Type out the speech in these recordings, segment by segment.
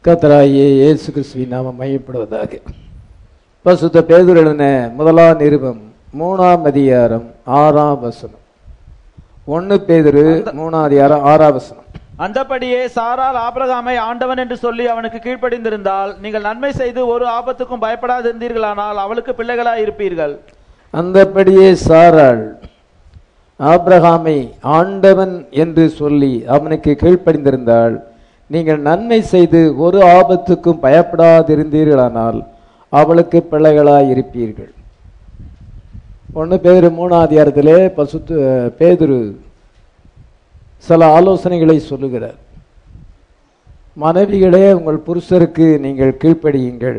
கத்தராகிய இயேசு கிறிஸ்துவின் நாமம் மையப்படுவதாக பசுத்த பேதுரு எழுதின முதலாம் நிருபம் மூணாம் அதிகாரம் ஆறாம் வசனம் ஒன்னு பேதுரு மூணாம் அதிகாரம் ஆறாம் வசனம் அந்தபடியே சாரால் ஆபிரகாமை ஆண்டவன் என்று சொல்லி அவனுக்கு கீழ்ப்படிந்திருந்தால் நீங்கள் நன்மை செய்து ஒரு ஆபத்துக்கும் பயப்படாதிருந்தீர்களானால் அவளுக்கு பிள்ளைகளாய் இருப்பீர்கள் அந்தபடியே சாராள் ஆபிரகாமை ஆண்டவன் என்று சொல்லி அவனுக்கு கீழ்ப்படிந்திருந்தால் நீங்கள் நன்மை செய்து ஒரு ஆபத்துக்கும் பயப்படாதிருந்தீர்களானால் அவளுக்கு பிள்ளைகளாய் இருப்பீர்கள் ஒன்று பேரு மூணாம் அதிகாரத்திலே பசுத்து பேதுரு சில ஆலோசனைகளை சொல்லுகிறார் மனைவிகளே உங்கள் புருஷருக்கு நீங்கள் கீழ்ப்படியுங்கள்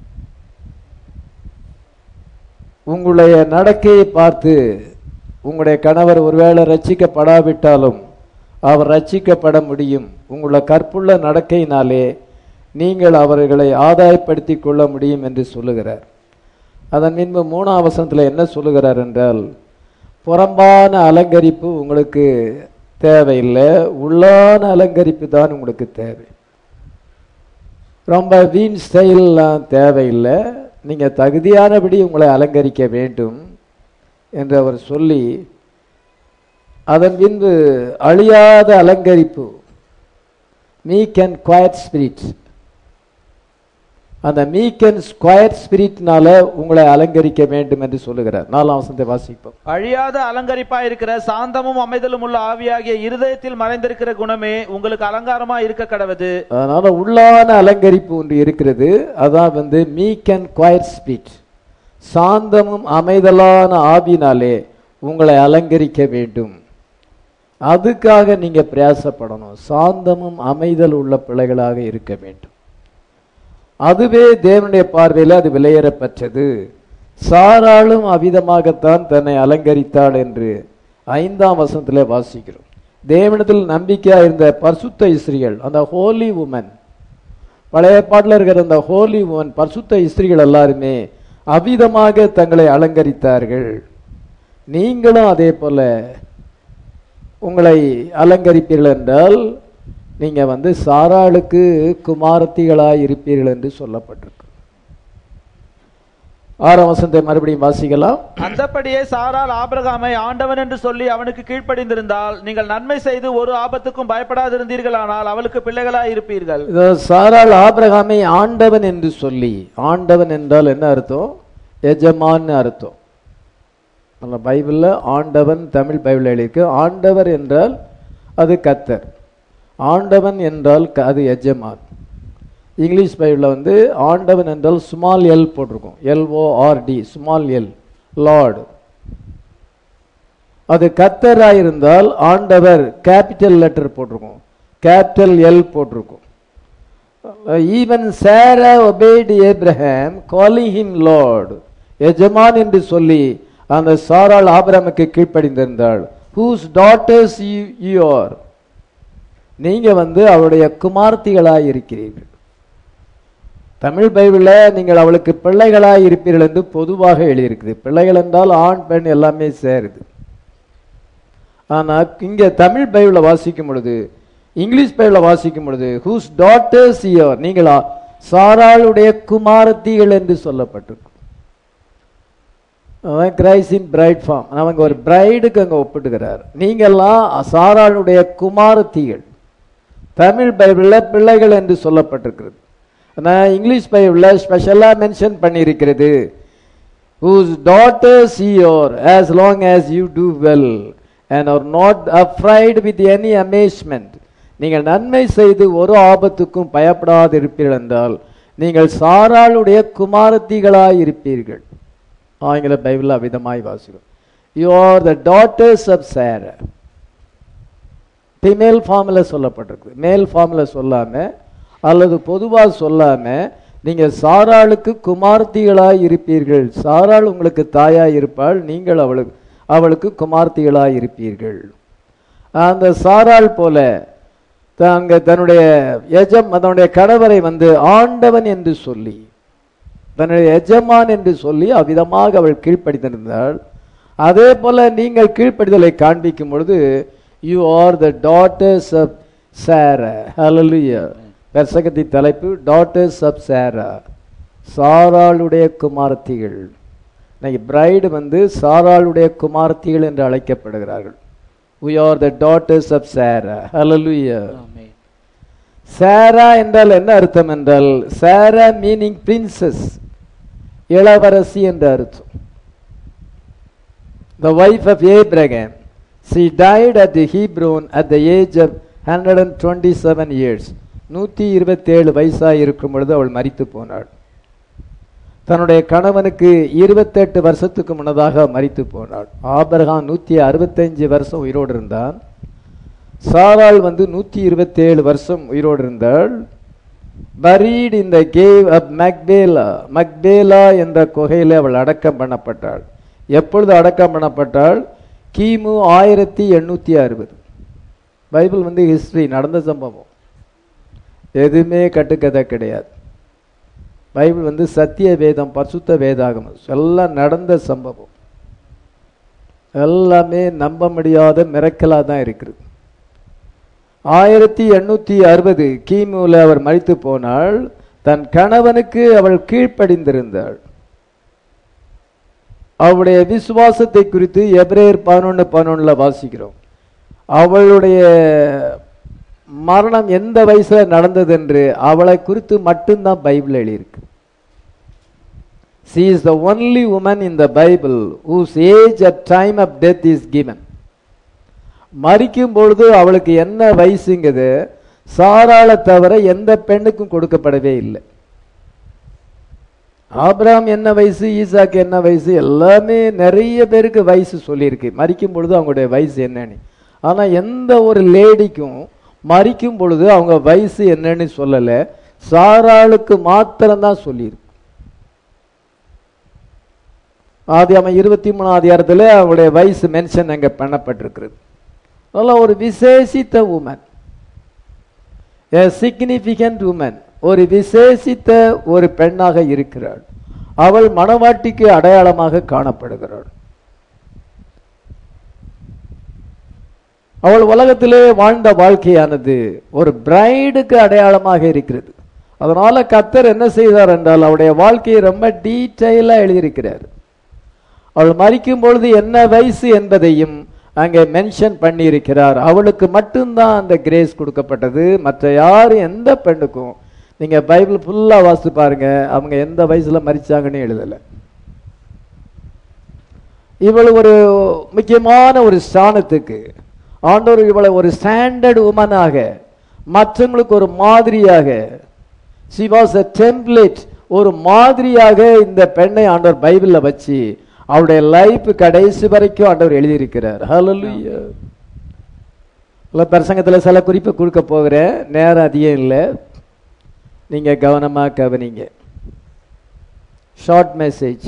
உங்களுடைய நடக்கையை பார்த்து உங்களுடைய கணவர் ஒருவேளை ரட்சிக்கப்படாவிட்டாலும் அவர் ரட்சிக்கப்பட முடியும் உங்களுடைய கற்புள்ள நடக்கையினாலே நீங்கள் அவர்களை ஆதாயப்படுத்தி கொள்ள முடியும் என்று சொல்லுகிறார் அதன் பின்பு மூணாம் வசனத்தில் என்ன சொல்லுகிறார் என்றால் புறம்பான அலங்கரிப்பு உங்களுக்கு தேவையில்லை உள்ளான அலங்கரிப்பு தான் உங்களுக்கு தேவை ரொம்ப வீண் ஸ்டைல்லாம் தேவையில்லை நீங்கள் தகுதியானபடி உங்களை அலங்கரிக்க வேண்டும் என்று அவர் சொல்லி அதன் பின்பு அழியாத அலங்கரிப்பு மீக் அண்ட் குவாய்ட் ஸ்பிரிட் அந்த மீக் அண்ட் குவாய்ட் ஸ்பிரிட்னால உங்களை அலங்கரிக்க வேண்டும் என்று சொல்லுகிறார் நாலாம் வசனத்தை வாசிப்போம் அழியாத அலங்கரிப்பாய் இருக்கிற சாந்தமும் அமைதலும் உள்ள ஆவியாகிய இருதயத்தில் மறைந்திருக்கிற குணமே உங்களுக்கு அலங்காரமா இருக்க கடவது அதனால உள்ளான அலங்கரிப்பு ஒன்று இருக்கிறது அதான் வந்து மீக் அண்ட் குவாய்ட் ஸ்பிரிட் சாந்தமும் அமைதலான ஆவினாலே உங்களை அலங்கரிக்க வேண்டும் அதுக்காக நீங்க பிரயாசப்படணும் சாந்தமும் அமைதல் உள்ள பிள்ளைகளாக இருக்க வேண்டும் அதுவே தேவனுடைய பார்வையில் அது விலையேறப்பட்டது சாராளும் அவிதமாகத்தான் தன்னை அலங்கரித்தாள் என்று ஐந்தாம் வசனத்திலே வாசிக்கிறோம் தேவனிடத்தில் நம்பிக்கையா இருந்த பரிசுத்த இஸ்திரிகள் அந்த ஹோலி உமன் பழைய பாட்டில் இருக்கிற அந்த ஹோலி உமன் பரிசுத்த இஸ்திரிகள் எல்லாருமே அவிதமாக தங்களை அலங்கரித்தார்கள் நீங்களும் அதே போல உங்களை அலங்கரிப்பீர்கள் என்றால் நீங்க வந்து சாராளுக்கு குமாரத்திகளாய் இருப்பீர்கள் என்று சொல்லப்பட்டிருக்கு ஆறாம் வசனத்தை மறுபடியும் வாசிக்கலாம் அந்தபடியே சாரால் ஆபிரகாமை ஆண்டவன் என்று சொல்லி அவனுக்கு கீழ்ப்படிந்திருந்தால் நீங்கள் நன்மை செய்து ஒரு ஆபத்துக்கும் பயப்படாதிருந்தீர்களானால் அவளுக்கு பிள்ளைகளாய் இருப்பீர்கள் இதோ சாராள் ஆபிரகாமை ஆண்டவன் என்று சொல்லி ஆண்டவன் என்றால் என்ன அர்த்தம் எஜமான்னு அர்த்தம் நம்ம பைபிளில் ஆண்டவன் தமிழ் பைபிள் எழுதியிருக்கு ஆண்டவர் என்றால் அது கத்தர் ஆண்டவன் என்றால் க- அது எஜமான் இங்கிலீஷ் பைபிளில் வந்து ஆண்டவன் என்றால் ஸ்மால் எல் போட்டிருக்கும் எல்ஓஆர்டி ஸ்மால் எல் லார்டு அது கத்தராக இருந்தால் ஆண்டவர் கேபிட்டல் லெட்டர் போட்டிருக்கும் கேபிட்டல் எல் போட்டிருக்கும் even Sarah obeyed Abraham calling him lord எஜமான் என்று சொல்லி அந்த சாராள் ஆபிரமுக்கு கீழ்ப்படிந்திருந்தாள் ஹூஸ் டாட்டர்ஸ் யூ ஆர் நீங்க வந்து அவருடைய குமார்த்திகளாய் இருக்கிறீர்கள் தமிழ் பைபிளில் நீங்கள் அவளுக்கு பிள்ளைகளாய் இருப்பீர்கள் என்று பொதுவாக எழுதியிருக்குது பிள்ளைகள் என்றால் ஆண் பெண் எல்லாமே சேருது ஆனா இங்க தமிழ் பைபிளை வாசிக்கும் பொழுது இங்கிலீஷ் பைபிளை வாசிக்கும் பொழுது ஹூஸ் டாட்டர்ஸ் இயர் நீங்களா சாராளுடைய குமாரத்திகள் என்று சொல்லப்பட்டிருக்கும் அவன் கிரைசின் பிரைட் ஃபார்ம் அவங்க ஒரு பிரைடுக்கு அங்க ஒப்பிட்டுக்கிறார் நீங்கெல்லாம் சாராளுடைய குமாரத்திகள் தமிழ் பைபிளில் பிள்ளைகள் என்று சொல்லப்பட்டிருக்கிறது ஆனால் இங்கிலீஷ் பைபிளில் ஸ்பெஷலாக மென்ஷன் பண்ணியிருக்கிறது whose daughters your as long as you do well and are not afraid with any amazement நீங்கள் நன்மை செய்து ஒரு ஆபத்துக்கும் பயப்படாது இருப்பீர்கள் என்றால் நீங்கள் சாராளுடைய குமாரத்திகளாய் இருப்பீர்கள் ஆங்கில பைபிள் அவ்விதமாய் வாசிக்கும் you are the daughters of Sarah female ஃபார்மில் சொல்லப்பட்டிருக்கு மேல் ஃபார்மில் சொல்லாம அல்லது பொதுவாக சொல்லாம நீங்க சாராளுக்கு குமார்த்திகளாய் இருப்பீர்கள் சாராள் உங்களுக்கு தாயாய் இருப்பாள் நீங்கள் அவளுக்கு அவளுக்கு குமார்த்திகளாய் இருப்பீர்கள் அந்த சாராள் போல தாங்க தன்னுடைய எஜம் தன்னுடைய கணவரை வந்து ஆண்டவன் என்று சொல்லி தன்னுடைய எஜமான் என்று சொல்லி அவ்விதமாக அவள் கீழ்ப்படித்திருந்தாள் அதே போல நீங்கள் கீழ்ப்படிதலை காண்பிக்கும் பொழுது you are the daughters of Sarah ஹalleluya பெசகத்தின் தலைப்பு டாட்டர்ஸ் ஆஃப் சாரா சாராளுடைய குமாரத்திகள் இன்னைக்கு பிரைடு வந்து சாராளுடைய குமாரத்திகள் என்று அழைக்கப்படுகிறார்கள் we are the daughters of sarah hallelujah ஆமென் சாரா என்றால் என்ன அர்த்தம் என்றால் சாரா மீனிங் பிரின்சஸ் இளவரசி என்ற அர்த்தம் the wife of abraham she died at the hebron at the age of 127 years நூத்தி இருபத்தேழு வயசாக இருக்கும் பொழுது அவள் மரித்து போனாள் தன்னுடைய கணவனுக்கு இருபத்தெட்டு வருஷத்துக்கு முன்னதாக மரித்து போனாள் ஆபரகாம் நூத்தி அறுபத்தஞ்சு வருஷம் உயிரோடு இருந்தான் சாராள் வந்து நூத்தி இருபத்தேழு வருஷம் உயிரோடு இருந்தாள் பரீட் இந்த கேவ் அப் மக்பேலா மக்பேலா என்ற குகையில அவள் அடக்கம் பண்ணப்பட்டாள் எப்பொழுது அடக்கம் பண்ணப்பட்டாள் கிமு ஆயிரத்தி எண்ணூத்தி அறுபது பைபிள் வந்து ஹிஸ்டரி நடந்த சம்பவம் எதுவுமே கட்டுக்கதை கிடையாது பைபிள் வந்து சத்திய வேதம் பசுத்த வேதாகமம் எல்லாம் நடந்த சம்பவம் எல்லாமே நம்ப முடியாத மிரக்கலா தான் இருக்குது ஆயிரத்தி எண்ணூத்தி அறுபது கிமுல அவர் மரித்து போனாள் தன் கணவனுக்கு அவள் கீழ்ப்படிந்திருந்தாள் அவளுடைய விசுவாசத்தை குறித்து எபிரேயர் பதினொன்று பதினொன்னுல வாசிக்கிறோம் அவளுடைய மரணம் எந்த வயசுல நடந்தது என்று அவளை குறித்து மட்டும்தான் பைபிள் எழுதியிருக்கு she is the only woman in the bible whose age at time of death is given மரிக்கும் பொழுது அவளுக்கு என்ன வயசுங்கிறது சாராளை தவிர எந்த பெண்ணுக்கும் கொடுக்கப்படவே இல்லை ஆபிரகாம் என்ன வயசு ஈசாக்கு என்ன வயசு எல்லாமே நிறைய பேருக்கு வயசு சொல்லியிருக்கு மரிக்கும் பொழுது அவங்களுடைய வயசு என்னன்னு ஆனா எந்த ஒரு லேடிக்கும் மரிக்கும் பொழுது அவங்க வயசு என்னன்னு சொல்லல சாராளுக்கு மாத்திரம்தான் சொல்லியிருக்கு ஆதியாம இருபத்தி மூணாம் அதிகாரத்துல அவங்களுடைய வயசு மென்ஷன் அங்க பண்ணப்பட்டிருக்கிறது அதனால ஒரு விசேஷித்த உமன் a significant woman ஒரு விசேஷித்த ஒரு பெண்ணாக இருக்கிறாள் அவள் மணவாட்டிக்கு அடையாளமாக காணப்படுகிறாள் அவள் உலகத்திலே வாழ்ந்த வாழ்க்கையானது ஒரு பிரைடுக்கு அடையாளமாக இருக்கிறது அதனால கத்தர் என்ன செய்தார் என்றால் அவளுடைய வாழ்க்கையை ரொம்ப டீட்டெயிலா எழுதியிருக்கிறார் அவள் மரிக்கும் பொழுது என்ன வயசு என்பதையும் அங்கே மென்ஷன் பண்ணி இருக்கிறார் அவளுக்கு மட்டும்தான் அந்த கிரேஸ் கொடுக்கப்பட்டது மற்ற யாரும் எந்த பெண்ணுக்கும் நீங்க பைபிள் ஃபுல்லா வாசித்து பாருங்க அவங்க எந்த வயசுல மரிச்சாங்கன்னு எழுதல இவள் ஒரு முக்கியமான ஒரு ஸ்தானத்துக்கு ஆண்டவர் இவளை ஒரு ஸ்டாண்டர்ட் உமனாக மற்றவங்களுக்கு ஒரு மாதிரியாக she was a template ஒரு மாதிரியாக இந்த பெண்ணை ஆண்டவர் பைபிள்ல வச்சு அவருடைய லைஃப் கடைசி வரைக்கும் ஆண்டவர் எழுதியிருக்கிறார் ஹalleluya இல்ல பிரசங்கத்துல சில குறிப்பு கொடுக்க போகிறேன் நேரம் அதிகம் இல்லை நீங்க கவனமா கவனிங்க short message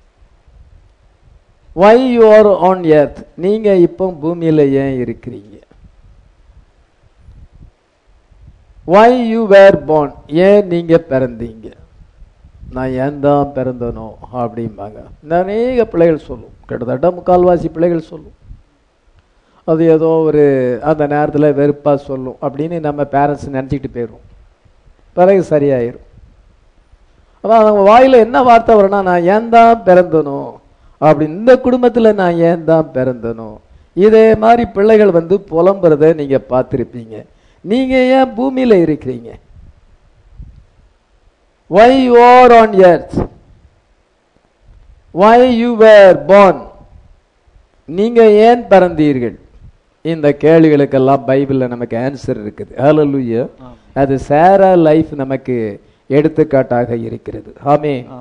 why you are on earth நீங்க இப்போ பூமியில ஏன் இருக்கிறீங்க வை யூ வேர் born ஏன் நீங்க பிறந்தீங்க நான் ஏன் தான் பிறந்தனோ அப்படிம்பாங்க அநேக பிள்ளைகள் சொல்லும் கிட்டத்தட்ட முக்கால்வாசி பிள்ளைகள் சொல்லும் அது ஏதோ ஒரு அந்த நேரத்தில் வெறுப்பா சொல்லும் அப்படின்னு நம்ம பேரண்ட்ஸ் நினச்சிக்கிட்டு போயிடுவோம் பிறகு சரியாயிரும் அதான் அவங்க வாயில என்ன வார்த்தை வரும்னா நான் ஏன் தான் பிறந்தனோ அப்படி இந்த குடும்பத்துல நான் ஏன் தான் பிறந்தனோ இதே மாதிரி பிள்ளைகள் வந்து புலம்புறத நீங்க பார்த்திருப்பீங்க நீங்க ஏன் பூமியில இருக்கிறீங்க why you are on earth why you where born நீங்க ஏன் பிறந்தீர்கள் இந்த கேள்விகளுக்கெல்லாம் பைபிள்ல நமக்கு ஆன்சர் இருக்குது ஹalleluya ஆம். அது சாரா லைஃப் நமக்கு எடுத்துக்காட்டாக இருக்கிறது ஆமே ஆம்.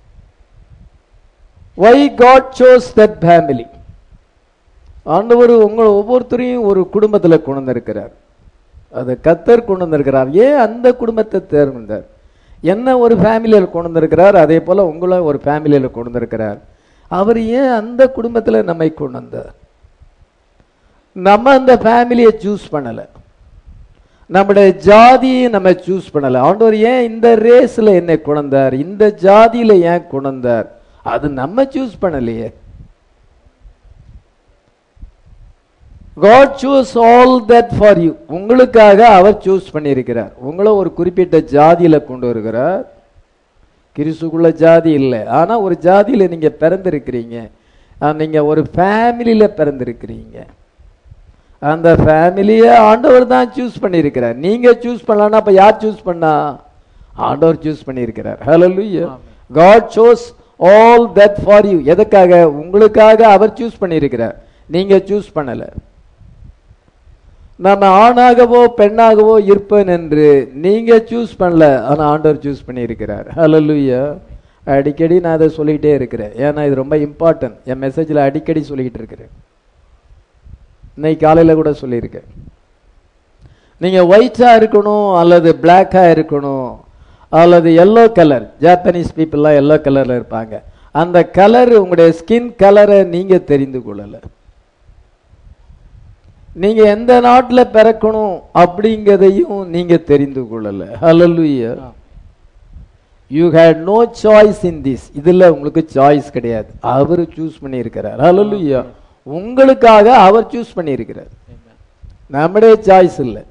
Why God chose that family ஆண்டவர் உங்களை ஒவ்வொருத்தரையும் ஒரு குடும்பத்துல கொண்டு வந்திருக்கிறார் அது கத்தர் கொண்டு வந்திருக்கிறார் ஏன் அந்த குடும்பத்தை தேர்ந்தார் என்ன ஒரு ஃபேமிலியில் கொண்டு வந்திருக்கிறார் அதே போல உங்களை ஒரு ஃபேமிலியில கொண்டு வந்திருக்கிறார் அவர் ஏன் அந்த குடும்பத்துல நம்மை கொண்டு வந்தார் நம்ம அந்த ஃபேமிலியை சூஸ் பண்ணல நம்முடைய ஜாதியை நம்ம சூஸ் பண்ணல ஆண்டவர் ஏன் இந்த ரேஸ்ல என்னை கொண்டார் இந்த ஜாதியில ஏன் கொண்டார் அது நம்ம சூஸ் பண்ணலையே God choose all that for you உங்களுக்காக அவர் சூஸ் பண்ணியிருக்கிறார் உங்களை ஒரு குறிப்பிட்ட ஜாதியில கொண்டு வருகிறார் கிறிஸ்துக்குள்ள ஜாதி இல்லை ஆனா ஒரு ஜாதியில நீங்க பிறந்திருக்கிறீங்க அஹ் நீங்க ஒரு ஃபேமிலியில பிறந்திருக்கிறீங்க அந்த ஃபேமிலியை ஆண்டவர் தான் சூஸ் பண்ணியிருக்கிறார் நீங்க சூஸ் பண்ணலன்னா அப்ப யார் சூஸ் பண்ணா ஆண்டவர் சூஸ் பண்ணியிருக்கிறார் ஹalleluya God chose all that for you எதுக்காக உங்களுக்காக அவர் சூஸ் பண்ணியிருக்கிறார் நீங்க சூஸ் பண்ணல நம்ம ஆணாகவோ பெண்ணாகவோ இருப்பேன் என்று நீங்க சூஸ் பண்ணல ஆனா ஆண்டவர் சூஸ் பண்ணியிருக்கிறார் ஹalleluya அடிக்கடி நான் அதை சொல்லிக்கிட்டே இருக்கிறேன் ஏன்னா இது ரொம்ப இம்பார்ட்டன்ட் என் மெசேஜில் அடிக்கடி சொல்லிக்கிட்டு இருக்கிறேன் இன்னைக்கு காலையில கூட சொல்லியிருக்கேன் நீங்க ஒயிட்டா இருக்கணும் அல்லது பிளாக்கா இருக்கணும் அல்லது எல்லோ கலர் ஜாப்பனீஸ் பீப்புளெலாம் எல்லோ கலர்ல இருப்பாங்க அந்த கலர் உங்களுடைய ஸ்கின் கலரை நீங்க தெரிந்து கொள்ளல நீங்க எந்த நாட்டுல பிறக்கணும் அப்படிங்கிறதையும் நீங்க தெரிந்து கொள்ளல ஹalleluya you had no choice in this இதுல உங்களுக்கு சாய்ஸ் கிடையாது அவர் சூஸ் பண்ணியிருக்கிறார் ஹalleluya உங்களுக்காக அவர் சூஸ் பண்ணியிருக்கிறார் நம்முடைய சாய்ஸ் இல்லை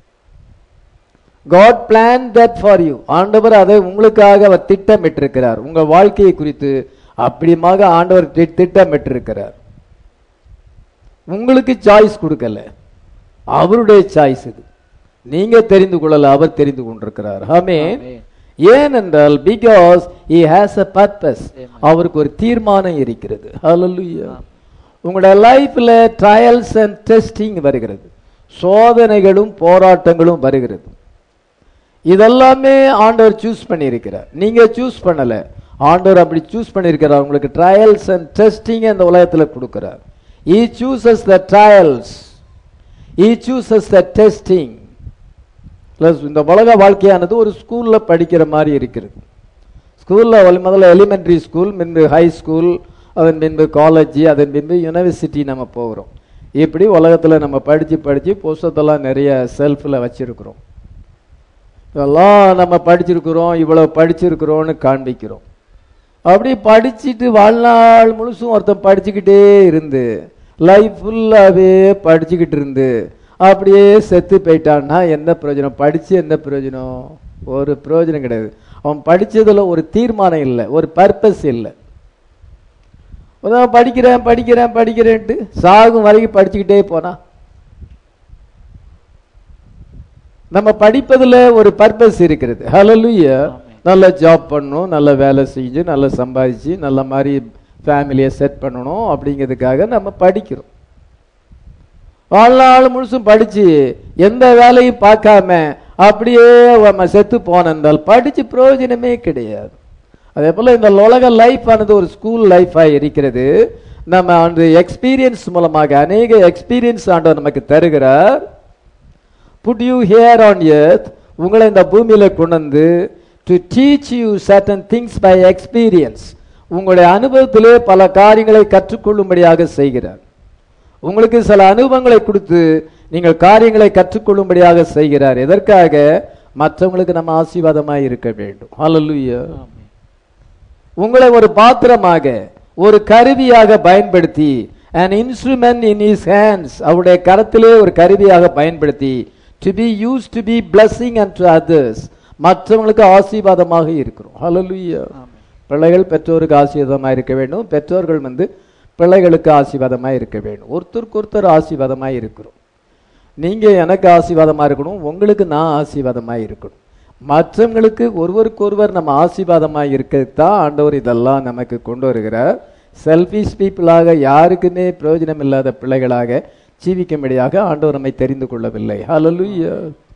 God plan that for you ஆண்டவர் அதை உங்களுக்காக அவர் திட்டமிட்டிருக்கிறார் உங்க வாழ்க்கையை குறித்து அப்படிமாக ஆண்டவர் தி- திட்டமிட்டிருக்கிறார் உங்களுக்கு சாய்ஸ் கொடுக்கல அவருடைய சாய்ஸ் இது நீங்க தெரிந்து கொள்ளல அவர் தெரிந்து கொண்டிருக்கிறார் ஆமென் ஆமென். ஏனென்றால் because he has a purpose அவருக்கு ஒரு தீர்மானம் இருக்கிறது ஹalleluya உங்களுடைய லைஃப்ல ட்ரையல்ஸ் அண்ட் டெஸ்டிங் வருகிறது சோதனைகளும் போராட்டங்களும் வருகிறது இதெல்லாமே ஆண்டவர் சூஸ் பண்ணியிருக்கிறார் நீங்க சூஸ் பண்ணல ஆண்டவர் அப்படி சூஸ் பண்ணியிருக்கிறார் உங்களுக்கு ட்ரையல்ஸ் அண்ட் டெஸ்டிங் அந்த உலகத்துல கொடுக்கிறார் he chooses the trials he chooses the testing plus இந்த உலக வாழ்க்கையானது ஒரு ஸ்கூல்ல படிக்கிற மாதிரி இருக்கிறது ஸ்கூல்ல முதல்ல எலிமெண்டரி ஸ்கூல் பின்பு ஹை ஸ்கூல் அதன் பின்பு காலேஜ் அதன் பின்பு யூனிவர்சிட்டி நம்ம போகிறோம் இப்படி உலகத்துல நம்ம படிச்சு படிச்சு புஸ்தத்தெல்லாம் நிறைய செல்ஃபில் வச்சிருக்கிறோம் இதெல்லாம் நம்ம படிச்சிருக்கிறோம் இவ்வளவு படிச்சிருக்கிறோம்னு காண்பிக்கிறோம் அப்படி படிச்சுட்டு வாழ்நாள் முழுசும் ஒருத்தன் படிச்சுக்கிட்டே இருந்து லைஃப் ஃபுல்லாகவே படிச்சுக்கிட்டு இருந்து அப்படியே செத்து போயிட்டான்னா என்ன பிரயோஜனம் படிச்சு என்ன பிரயோஜனம் ஒரு பிரயோஜனம் கிடையாது அவன் படிச்சதுல ஒரு தீர்மானம் இல்லை ஒரு பர்பஸ் இல்லை அதான் படிக்கிறேன் படிக்கிறேன் படிக்கிறேன்ட்டு சாகும் வரைக்கும் படிச்சுக்கிட்டே போனா நம்ம படிப்பதுல ஒரு பர்பஸ் இருக்கிறது ஹalleluya நல்ல ஜாப் பண்ணணும் நல்ல வேலை செஞ்சு நல்ல சம்பாதிச்சு நல்ல மாதிரி ஃபேமிலியை செட் பண்ணணும் அப்படிங்கிறதுக்காக நம்ம படிக்கிறோம் வாழ்நாள் முழுசும் படிச்சு எந்த வேலையும் பார்க்காம அப்படியே நம்ம செத்து போனதால் படிச்சு பிரயோஜனமே கிடையாது அதே போல இந்த உலக லைஃப் ஆனது ஒரு ஸ்கூல் லைஃபா இருக்கிறது நம்ம அந்த எக்ஸ்பீரியன்ஸ் மூலமாக அநேக எக்ஸ்பீரியன்ஸ் ஆண்டவர் நமக்கு தருகிறார் put you here on earth உங்களை இந்த பூமியில கொண்டு வந்து to teach you certain things by experience உங்களுடைய அனுபவத்திலே பல காரியங்களை கற்றுக்கொள்ளும்படியாக செய்கிறார் உங்களுக்கு சில அனுபவங்களை கொடுத்து நீங்கள் காரியங்களை கற்றுக்கொள்ளும்படியாக செய்கிறார் எதற்காக மற்றவங்களுக்கு நம்ம ஆசீர்வாதமாய் இருக்க வேண்டும் ஹalleluya உங்களை ஒரு பாத்திரமாக ஒரு கருவியாக பயன்படுத்தி an instrument in his hands அவருடைய கரத்திலே ஒரு கருவியாக பயன்படுத்தி to be used to be blessing unto others மற்றவங்களுக்கு ஆசீர்வாதமாக இருக்கிறோம் ஹalleluya பிள்ளைகள் பெற்றோருக்கு ஆசீர்வாதமாக இருக்க வேண்டும் பெற்றோர்கள் வந்து பிள்ளைகளுக்கு ஆசீர்வாதமாக இருக்க வேண்டும் ஒருத்தருக்கு ஒருத்தர் ஆசீர்வாதமாக இருக்கிறோம் நீங்க எனக்கு ஆசீர்வாதமா இருக்கணும் உங்களுக்கு நான் ஆசீர்வாதமா இருக்கணும் மற்றவங்களுக்கு ஒருவருக்கொருவர் நம்ம ஆசீர்வாதமா இருக்கத்தான் ஆண்டவர் இதெல்லாம் நமக்கு கொண்டு வருகிறார் செல்ஃபிஷ் பீப்புளாக யாருக்குமே பிரயோஜனம் இல்லாத பிள்ளைகளாக ஜீவிக்கும்படியாக ஆண்டவர் நம்மை தெரிந்து கொள்ளவில்லை ஹalleluya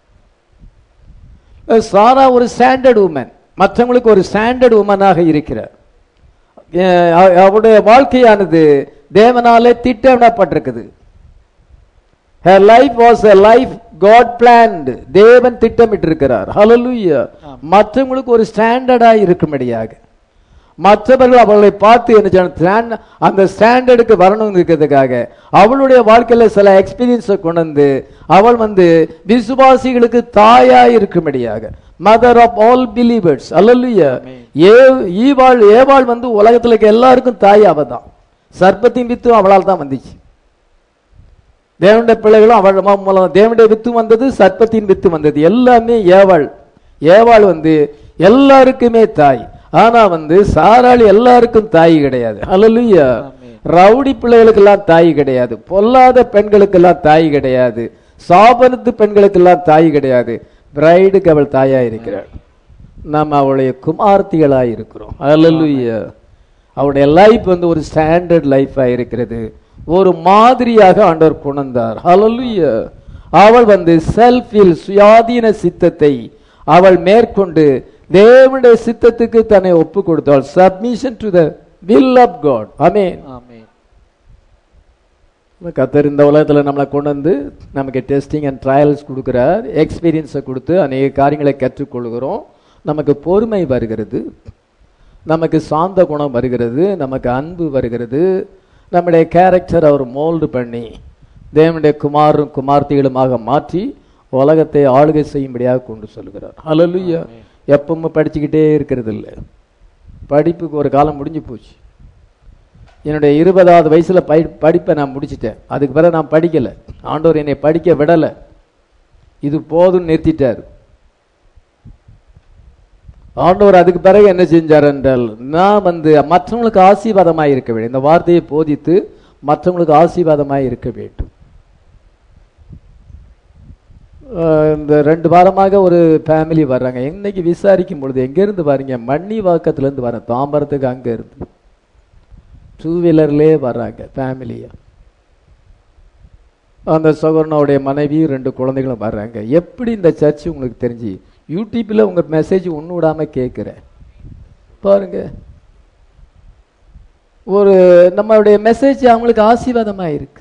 சாரா ஒரு ஸ்டாண்டர்ட் உமன் மற்றவங்களுக்கு ஒரு ஸ்டாண்டர்ட் உமனாக இருக்கிறார் அஹ் அவ- அவருடைய வாழ்க்கையானது தேவனாலே திட்டமிடப்பட்டிருக்குது her life was a life god planned தேவன் திட்டமிட்டிருக்கிறார் ஹalleluya மற்றவங்களுக்கு ஒரு ஸ்டாண்டர்டா இருக்கும்படியாக மற்றவர்கள் அவளை பார்த்து என்ன செய்யணும்? stand- அந்த ஸ்டாண்டர்டுக்கு வரணும் இருக்கிறதுக்காக அவளுடைய வாழ்க்கையில சில எக்ஸ்பீரியன்ஸை கொண்டு வந்து அவள் வந்து விசுவாசிகளுக்கு தாயா இருக்கும்படியாக மதர் ஆஃப் ஆல் பிலீவர்ஸ் அல்லல்லுயா ஏ ஈவாள் ஏவாள் வந்து உலகத்துல இருக்க எல்லாருக்கும் தாய் அவ தான் சர்ப்பத்தின் வித்தும் அவளால் தான் வந்துச்சு தேவனுடைய பிள்ளைகளும் அவள் ம- மூலம் தேவனுடைய வித்து வந்தது சர்ப்பத்தின் வித்து வந்தது எல்லாமே ஏவாள் ஏவாள் வந்து எல்லாருக்குமே தாய் ஆனா வந்து சாராளி எல்லாருக்கும் தாய் கிடையாது அல்லலுயா ஆமென். ரவுடி பிள்ளைகளுக்கெல்லாம் தாய் கிடையாது பொல்லாத பெண்களுக்கெல்லாம் தாய் கிடையாது சாபனத்து பெண்களுக்கெல்லாம் தாய் கிடையாது பிரைடுக்கு அவள் தாயா இருக்கிறாள் நாம் அவளுடைய குமார்த்திகளாய் இருக்கிறோம் அல்லலுயா அவருடைய லைஃப் வந்து ஒரு ஸ்டாண்டர்ட் லைஃபா இருக்கிறது ஒரு மாதிரியாக ஆண்டவர் கொண்டார் ஹalleluya அவள் வந்து செல்ஃபில் சுயாதீன சித்தத்தை அவள் மேற்கொண்டு தேவனுடைய சித்தத்துக்கு தன்னை ஒப்பு கொடுத்தாள் submission to the will of God amen amen கத்தர் இந்த உலகத்தில் நம்மளை கொண்டு வந்து நமக்கு டெஸ்டிங் அண்ட் ட்ரையல்ஸ் கொடுக்குறார் எக்ஸ்பீரியன்ஸை கொடுத்து அநேக காரியங்களை கற்றுக்கொள்கிறோம் நமக்கு பொறுமை வருகிறது நமக்கு சாந்த குணம் வருகிறது நமக்கு அன்பு வருகிறது நம்முடைய கேரக்டர் அவர் மோல்டு பண்ணி தேவனுடைய குமாரும் குமார்த்திகளுமாக மாற்றி உலகத்தை ஆளுகை செய்யும்படியாக கொண்டு சொல்கிறார் ஹalleluya எப்பவுமே படிச்சுக்கிட்டே இருக்கிறது இல்லை படிப்புக்கு ஒரு காலம் முடிஞ்சு போச்சு என்னுடைய இருபதாவது வயசுல படி படிப்பை நான் முடிச்சிட்டேன் அதுக்கு பிறகு நான் படிக்கல ஆண்டவர் என்னை படிக்க விடல இது போதும்னு நிறுத்திட்டார் ஆண்டவர் அதுக்கு பிறகு என்ன செஞ்சார் என்றால் நான் வந்து மற்றவங்களுக்கு ஆசீர்வாதமாய் இருக்க வேண்டும் இந்த வார்த்தையை போதித்து மற்றவங்களுக்கு ஆசீர்வாதமாய் இருக்க வேண்டும் அஹ் இந்த ரெண்டு வாரமாக ஒரு ஃபேமிலி வர்றாங்க இன்னைக்கு விசாரிக்கும் பொழுது எங்கேருந்து பாருங்க மண்ணி வாக்கத்துலேருந்து வரேன் தாம்பரத்துக்கு அங்கே இருந்து டூ வீலர்லேயே வர்றாங்க ஃபேமிலியா அந்த சகோதரனுடைய மனைவி ரெண்டு குழந்தைகளும் வர்றாங்க எப்படி இந்த சர்ச் உங்களுக்கு தெரிஞ்சு யூடியூப்பில் உங்கள் மெசேஜ் ஒன்று விடாம கேட்குறேன் பாருங்க ஒரு நம்மளுடைய மெசேஜ் அவங்களுக்கு ஆசீர்வாதமாக இருக்கு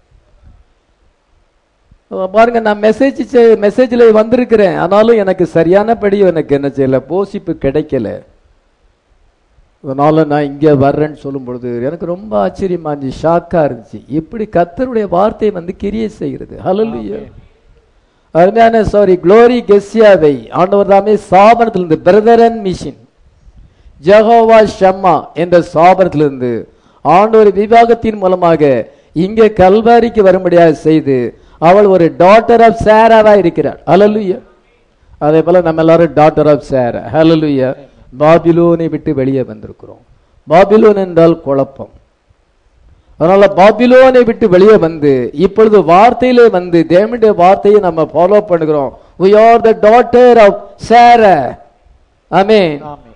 அஹ் பாருங்க நான் மெசேஜ் மெசேஜில் வந்திருக்கிறேன் ஆனாலும் எனக்கு சரியானபடி எனக்கு என்ன செய்யல போசிப்பு கிடைக்கல அதனால நான் இங்கே வர்றேன்னு சொல்லும் பொழுது எனக்கு ரொம்ப ஆச்சரியமா இருந்துச்சு ஷாக்கா இருந்துச்சு இப்படி கத்தருடைய வார்த்தை வந்து கிரியை செய்கிறது ஹalleluya அருமையான சாரி க்ளோரி கெஸ்யாவை ஆண்டவர் தாமே சாபனத்திலிருந்து பிரதரன் மிஷின் ஜெகோவா ஷம்மா என்ற சாபனத்திலிருந்து ஆண்டவர் விவாகத்தின் மூலமாக இங்கே கல்வாரிக்கு வரும்படியாக செய்து அவள் ஒரு டாட்டர் ஆஃப் சாராவா இருக்கிறாள் ஹalleluya அதே போல நம்ம எல்லாரும் டாட்டர் ஆஃப் சாரா ஹalleluya பாபிலோனை விட்டு வெளியே வந்திருக்கிறோம் பாபிலோன் என்றால் குழப்பம் அதனால பாபிலோனை விட்டு வெளியே வந்து இப்பொழுது வார்த்தையிலே வந்து தேவனுடைய வார்த்தையை நம்ம ஃபாலோ பண்ணுகிறோம் we are the daughter of sarah ஆமென் ஆமென்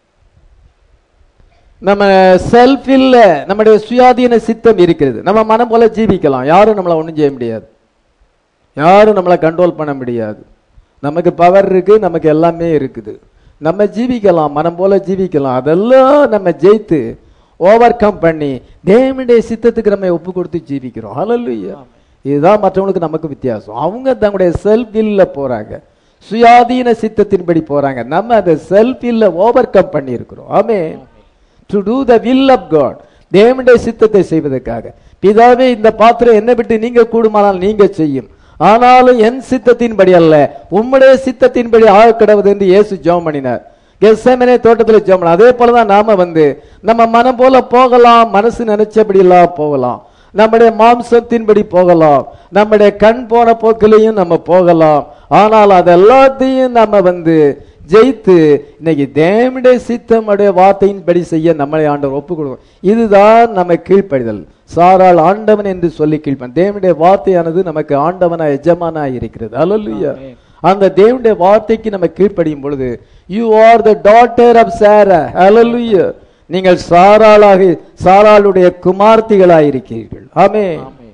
நம்ம செல்ஃப் இல்ல நம்முடைய சுயாதீன சித்தம் இருக்கிறது நம்ம மனம் போல ஜீவிக்கலாம் யாரும் நம்மளை ஒண்ணும் செய்ய முடியாது யாரும் நம்மளை கண்ட்ரோல் பண்ண முடியாது நமக்கு பவர் இருக்கு நமக்கு எல்லாமே இருக்குது நம்ம ஜீவிக்கலாம் மனம் போல ஜீவிக்கலாம் அதெல்லாம் நம்ம ஜெயித்து ஓவர் கம் பண்ணி தேவனுடைய சித்தத்துக்கு நம்ம ஒப்பு கொடுத்து ஜீவிக்கிறோம் ஹalleluya இதுதான் மற்றவங்களுக்கு நமக்கு வித்தியாசம் அவங்க தங்களுடைய செல்ஃப் இல்ல போறாங்க சுயாதீன சித்தத்தின்படி போறாங்க நம்ம அந்த செல்ஃப் இல்ல ஓவர் கம் பண்ணி இருக்கிறோம் ஆமே to do the will of God தேவனுடைய சித்தத்தை செய்வதற்காக பிதாவே இந்த பாத்திரம் என்ன விட்டு நீங்க கூடுமானால் நீங்க செய்யும் ஆனாலும் என் சித்தத்தின்படி அல்ல உம்முடைய சித்தத்தின்படி ஆக கிடவது என்று இயேசு ஜெபம் பண்ணினார் கெசமனே தோட்டத்தில் ஜெபம் பண்ணார். அதே போலதான் நாம வந்து நம்ம மனம் போல போகலாம் மனசு நினைச்சபடி எல்லாம் போகலாம் நம்முடைய மாம்சத்தின்படி போகலாம் நம்முடைய கண் போன போக்கிலையும் நம்ம போகலாம் ஆனால் அது எல்லாத்தையும் நம்ம வந்து ஜெயித்து இன்னைக்கு தேவனுடைய சித்தம் உடைய வார்த்தையின்படி செய்ய நம்மளை ஆண்டவர் ஒப்பு கொடுக்கும் இதுதான் நம்ம கீழ்ப்படிதல் சாரால் ஆண்டவன் என்று சொல்லி கீழ்ப்பன் தேவனுடைய வார்த்தையானது நமக்கு ஆண்டவனா எஜமானா இருக்கிறது அல்லல்லுயா ஆமென். அந்த தேவனுடைய வார்த்தைக்கு நம்ம கீழ்ப்படியும் பொழுது you are the daughter of Sarah hallelujah நீங்கள் சாராளாக சாராளுடைய குமார்த்திகளாக இருக்கிறீர்கள் ஆமென் ஆமென்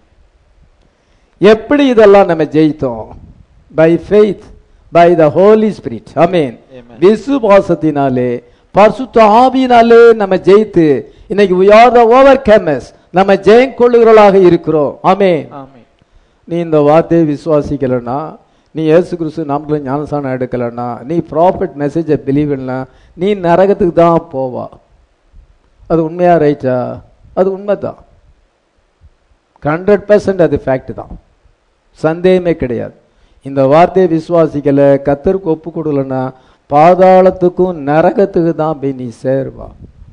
எப்படி இதெல்லாம் நம்ம ஜெயித்தோம் by faith by the Holy Spirit amen Amen. விசுவாசத்தினாலே பரிசுத்த ஆவியினாலே நம்ம ஜெயித்து இன்னைக்கு we are the overcomers நம்ம ஜெயம் கொள்ளுகிறவர்களாக இருக்கிறோம் ஆமென் ஆமென் நீ இந்த வார்த்தையை விசுவாசிக்கலன்னா நீ இயேசு கிறிஸ்து நாமத்துல ஞானசானம் எடுக்கலன்னா நீ ப்ராஃபிட் மெசேஜை பிலீவ் பண்ணல நீ நரகத்துக்கு தான் போவா அது உண்மையா ரைட்டா அது உண்மைதான் ஹண்ட்ரட் பர்சன்ட் அது ஃபேக்ட் தான் சந்தேகமே கிடையாது இந்த வார்த்தையை விசுவாசிக்கல கத்தருக்கு ஒப்பு கொடுக்கலன்னா பாதாளத்துக்கும் நரகத்துக்கு தான் போய் நீ சேருவா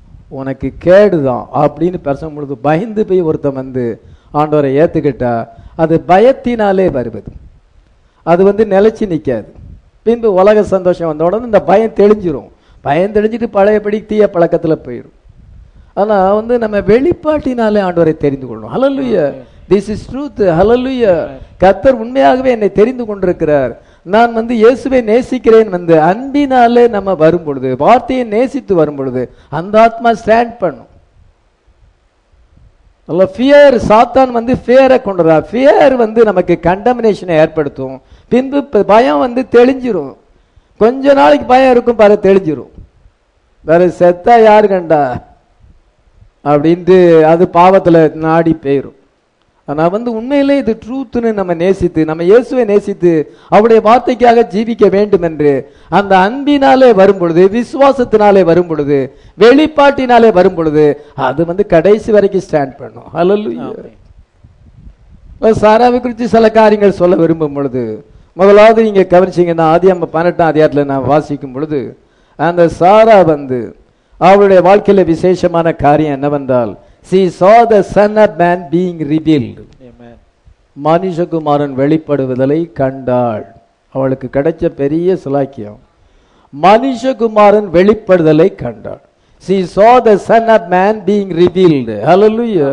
உனக்கு கேடு தான் அப்படின்னு பேசும் பொழுது பயந்து போய் ஒருத்தன் வந்து ஆண்டவரை ஏத்துக்கிட்டா அது பயத்தினாலே வருவது அது வந்து நிலைச்சு நிக்காது பின்பு உலக சந்தோஷம் வந்த உடனே இந்த பயம் தெளிஞ்சிரும் பயம் தெளிஞ்சிட்டு பழையபடி தீய பழக்கத்துல போயிடும் ஆனா வந்து நம்ம வெளிப்பாட்டினாலே ஆண்டவரை தெரிந்து கொள்ளணும் hallelujah this is truth hallelujah கர்த்தர் உண்மையாகவே என்னை தெரிந்து கொண்டிருக்கிறார் நான் வந்து இயேசுவை நேசிக்கிறேன் வந்து அன்பினாலே நம்ம வரும் பொழுது வார்த்தையை நேசித்து வரும் பொழுது அந்த ஆத்மா ஸ்டாண்ட் பண்ணும் அல்ல ஃபியர் சாத்தான் வந்து ஃபியரை கொண்டு வரா ஃபியர் வந்து நமக்கு கண்டமினேஷனை ஏற்படுத்தும் பின்பு ப- பயம் வந்து தெளிஞ்சிரும் கொஞ்ச நாளைக்கு பயம் இருக்கும் பாரு தெளிஞ்சிரும் வேற செத்தா யாரு கண்டா அப்படின்ட்டு அது பாவத்துல நாடி போயிரும் ஆனா வந்து உண்மையிலே இது ட்ரூத்னு நம்ம நேசித்து நம்ம இயேசுவை நேசித்து அவருடைய வார்த்தைக்காக ஜீவிக்க வேண்டும் என்று அந்த அன்பினாலே வரும் பொழுது விசுவாசத்தினாலே வரும் பொழுது வெளிப்பாட்டினாலே வரும் பொழுது அது வந்து கடைசி வரைக்கும் ஸ்டாண்ட் பண்ணும் ஹalleluya இப்ப சாராவை குறித்து சில காரியங்கள் சொல்ல விரும்பும் பொழுது முதலாவது நீங்க கவனிச்சீங்கன்னா ஆதி நம்ம பன்னெண்டாம் அதிகாரத்தில் நான் வாசிக்கும் பொழுது அந்த சாரா வந்து அவளுடைய வாழ்க்கையில விசேஷமான காரியம் என்னவென்றால் she saw the son of man being revealed Amen. மனுஷகுமாரன் வெளிப்படுவதலை கண்டாள் அவளுக்கு கிடைச்ச பெரிய சிலாக்கியம் மனுஷகுமாரன் வெளிப்படுதலை கண்டாள் she saw the son of man being revealed hallelujah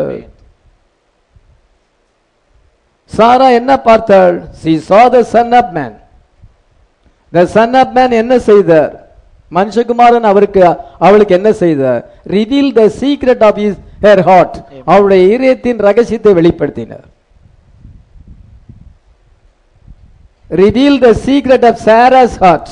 Sarah என்ன பார்த்தாள் she saw the son of man the son of man என்ன செய்தார் மனுஷகுமாரன் அவருக்கு அவளுக்கு என்ன செய்தார் reveal the secret of his her heart அவளுடைய இதயத்தின் ரகசியத்தை வெளிப்படுத்தினார் reveal the secret of Sarah's heart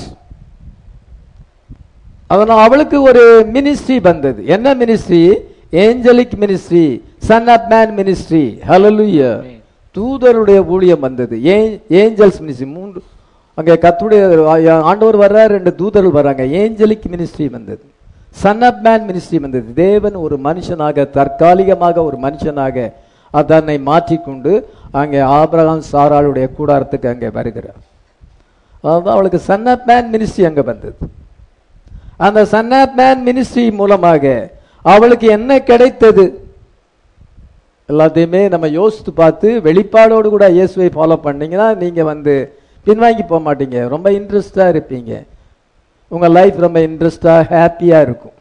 அதனால் அவளுக்கு ஒரு மினிஸ்ட்ரி வந்தது என்ன ministry angelic ministry son of man ministry hallelujah Amen. தூதருடைய ஊழியம் வந்தது ஏஞ்சல்ஸ் மினிஸ்ட்ரி மூன்று அங்கே கத்துடைய ஆண்டவர் வர்றார் ரெண்டு தூதர்கள் வர்றாங்க ஏஞ்சலிக் மினிஸ்ட்ரி வந்தது சன் ஆஃப் மேன் மினிஸ்ட்ரி வந்தது தேவன் ஒரு மனுஷனாக தற்காலிகமாக ஒரு மனுஷனாக தன்னை மாற்றிக்கொண்டு அங்கே ஆபிரகாம் சாராளுடைய கூடாரத்துக்கு அங்கே வருகிறார் அதாவது அவளுக்கு சன் ஆஃப் மேன் மினிஸ்ட்ரி அங்கே வந்தது அந்த சன் ஆஃப் மேன் மினிஸ்ட்ரி மூலமாக அவளுக்கு என்ன கிடைத்தது எல்லாத்தையுமே நம்ம யோசித்து பார்த்து வெளிப்பாடோடு கூட இயேசுவை ஃபாலோ பண்ணீங்கன்னா நீங்க வந்து பின்வாங்கி போக மாட்டீங்க ரொம்ப இன்ட்ரெஸ்டா இருப்பீங்க உங்க லைஃப் ரொம்ப இன்ட்ரெஸ்டா ஹாப்பியா இருக்கும்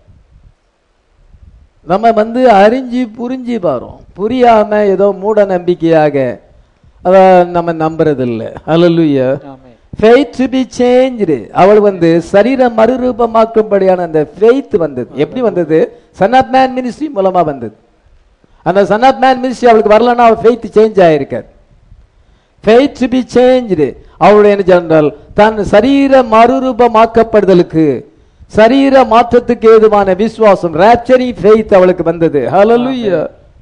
நம்ம வந்து அறிஞ்சு புரிஞ்சு பாரோம் புரியாம ஏதோ மூட நம்பிக்கையாக அத நம்ம நம்புறது இல்லை hallelujah Amen. Faith to be changed அவள் வந்து சரீரம் மறுரூபமாக்கும்படியான அந்த ஃபெய்த் வந்தது எப்படி வந்தது சன் ஆஃப் மேன் மினிஸ்ட்ரி மூலமா வந்தது அந்த சன் ஆஃப் மேன் மினிஸ்ட்ரி அவளுக்கு வரலன்னா அவள் ஃபெய்த் சேஞ்ச் ஆயிருக்காது ஃபெய்த் டு பி சேஞ்ச்டு அவளுடைய என்ன சொன்னால் தன் சரீர மறுரூபமாக்கப்படுதலுக்கு சரீர மாற்றத்துக்கு ஏதுவான விசுவாசம் ராப்சரிங் ஃபெய்த் அவளுக்கு வந்தது ஹalleluya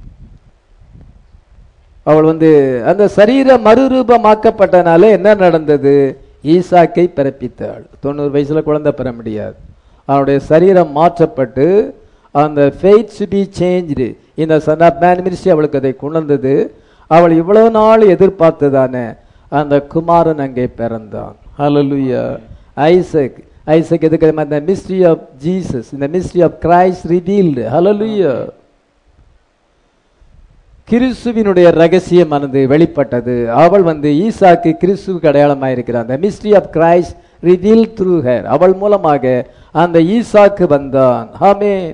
அவள் வந்து அந்த சரீர மறுரூபமாக்கப்பட்டனால என்ன நடந்தது ஈசாக்கை பிறப்பித்தாள் தொண்ணூறு வயசுல குழந்தை பெற முடியாது அவனுடைய சரீரம் மாற்றப்பட்டு அந்த ஃபெய்த் டு பி சேஞ்ச்டு இந்த சன் ஆஃப் மேன் மினிஸ்ட்ரி அவளுக்கு அதை கொண்டது அவள் இவ்வளவு நாள் எதிர்பார்த்ததான அந்த குமாரன் அங்கே பிறந்தான் ஹalleluya ஐசக் ஐசக் எதுக்கு இந்த மிஸ்ட்ரி ஆஃப் ஜீசஸ் இந்த mystery of Christ revealed hallelujah கிறிஸ்துவினுடைய ரகசியமானது வெளிப்பட்டது அவள் வந்து ஈசாக்கு கிறிஸ்துவுக்கு அடையாளமாக இருக்கிறார் அந்த mystery of Christ reveal through her அவள் மூலமாக அந்த ஈசாக்கு வந்தான் ஆமென்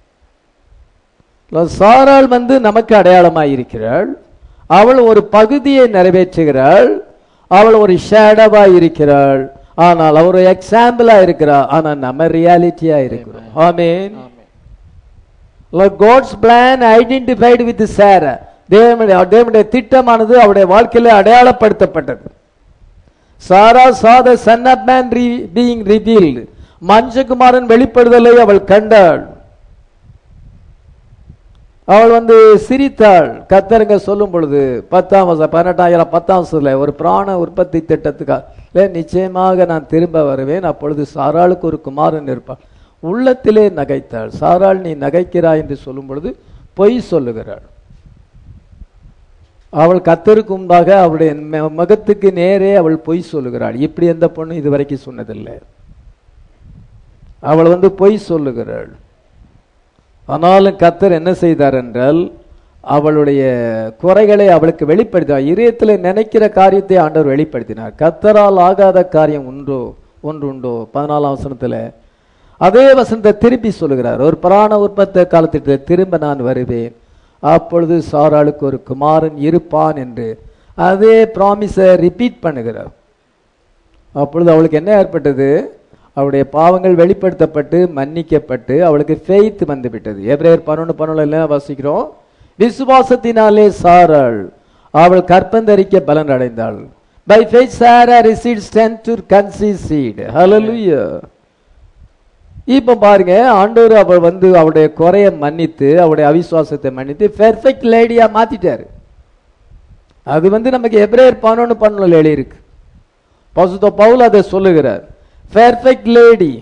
Amen. சாராள் வந்து நமக்கு அடையாளமாக இருக்கிறாள் அவள் ஒரு பகுதியை நிறைவேற்றுகிறாள் அவள் ஒரு ஷேடவா இருக்கிறாள் ஆனால் அவர் எக்ஸாம்பிளா இருக்கிறாள் ஆனா நம்ம ரியாலிட்டியா இருக்கிறோம் amen Amen. God's plan identified with Sarah தேவனுடைய தேவனுடைய திட்டமானது அவருடைய வாழ்க்கையில அடையாளப்படுத்தப்பட்டது Sarah saw the son of man being revealed மஞ்சகுமாரன் வெளிப்படுதலை அவள் கண்டாள் அவள் வந்து சிரித்தாள் கத்தருங்க சொல்லும் பொழுது பத்தாம் வருஷம் பதினெட்டாயிரம் பத்தாம் வருஷத்துல ஒரு பிராண உற்பத்தி திட்டத்துக்காக நிச்சயமாக நான் திரும்ப வருவேன் அப்பொழுது சாராளுக்கு ஒரு குமாரன் இருப்பாள் உள்ளத்திலே நகைத்தாள் சாராள் நீ நகைக்கிறாய் என்று சொல்லும் பொழுது பொய் சொல்லுகிறாள் அவள் கத்தருக்கு முன்பாக அவளுடைய ம- முகத்துக்கு நேரே அவள் பொய் சொல்லுகிறாள் இப்படி எந்த பொண்ணு இது வரைக்கும் சொன்னதில்லை அவள் வந்து பொய் சொல்லுகிறாள் ஆனாலும் கத்தர் என்ன செய்தார் என்றால் அவளுடைய குறைகளை அவளுக்கு வெளிப்படுத்தினார் இதயத்தில் நினைக்கிற காரியத்தை ஆண்டவர் வெளிப்படுத்தினார் கத்தரால் ஆகாத காரியம் உண்டோ ஒன்று உண்டோ பதினாலாம் வசனத்துல அதே வசனத்தை திருப்பி சொல்லுகிறார் ஒரு பிராண உற்பத்த காலத்திட்ட திரும்ப நான் வருவேன் அப்பொழுது சாராளுக்கு ஒரு குமாரன் இருப்பான் என்று அதே ப்ராமிஸை ரிப்பீட் பண்ணுகிறார் அப்பொழுது அவளுக்கு என்ன ஏற்பட்டது அவளுடைய பாவங்கள் வெளிப்படுத்தப்பட்டு மன்னிக்கப்பட்டு அவளுக்கு ஃபெய்த் வந்து விட்டது எப்ரேயர் பன்னொன்று பன்னொன்று எல்லாம் வாசிக்கிறோம் விசுவாசத்தினாலே சாராள் அவள் கற்பந்தரிக்க பலன் அடைந்தாள் by faith Sarah receive strength to conceive seed hallelujah இப்போ பாருங்க ஆண்டவர் அவள் வந்து அவளுடைய குறைய மன்னித்து அவளுடைய அவிசுவாசத்தை மன்னித்து பெர்ஃபெக்ட் லேடியா மாத்திட்டாரு அது வந்து நமக்கு எப்ரேயர் பன்னொன்று பன்னொன்று எழுதியிருக்கு பசுத்த பவுல் அதை சொல்லுகிறார் பெர்ஃபெக்ட் லேடி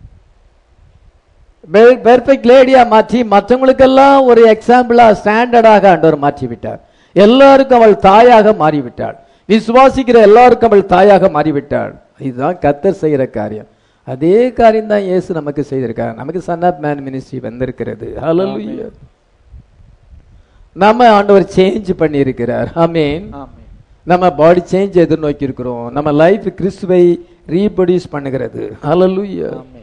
பெர்ஃபெக்ட் லேடியா மாற்றி மற்றவங்களுக்கெல்லாம் ஒரு எக்ஸாம்பிளா ஸ்டாண்டர்டாக ஆண்டவர் மாற்றி விட்டார் எல்லாருக்கும் அவள் தாயாக மாறிவிட்டாள் விசுவாசிக்கிற எல்லாருக்கும் அவள் தாயாக மாறிவிட்டாள் இதுதான் கத்தர் செய்கிற காரியம் அதே காரியம் தான் இயேசு நமக்கு செய்திருக்கார் நமக்கு சன் ஆஃப் மேன் மினிஸ்ட்ரி வந்திருக்கிறது ஹalleluya நம்ம ஆண்டவர் சேஞ்ச் பண்ணி இருக்கிறார் ஆமென் ஆமென் நம்ம பாடி சேஞ்ச் எதிர்நோக்கி இருக்கிறோம் நம்ம லைஃப் கிறிஸ்துவை ரீப்ரொடியூஸ் பண்ணுகிறது ஹalleluya ஆமென்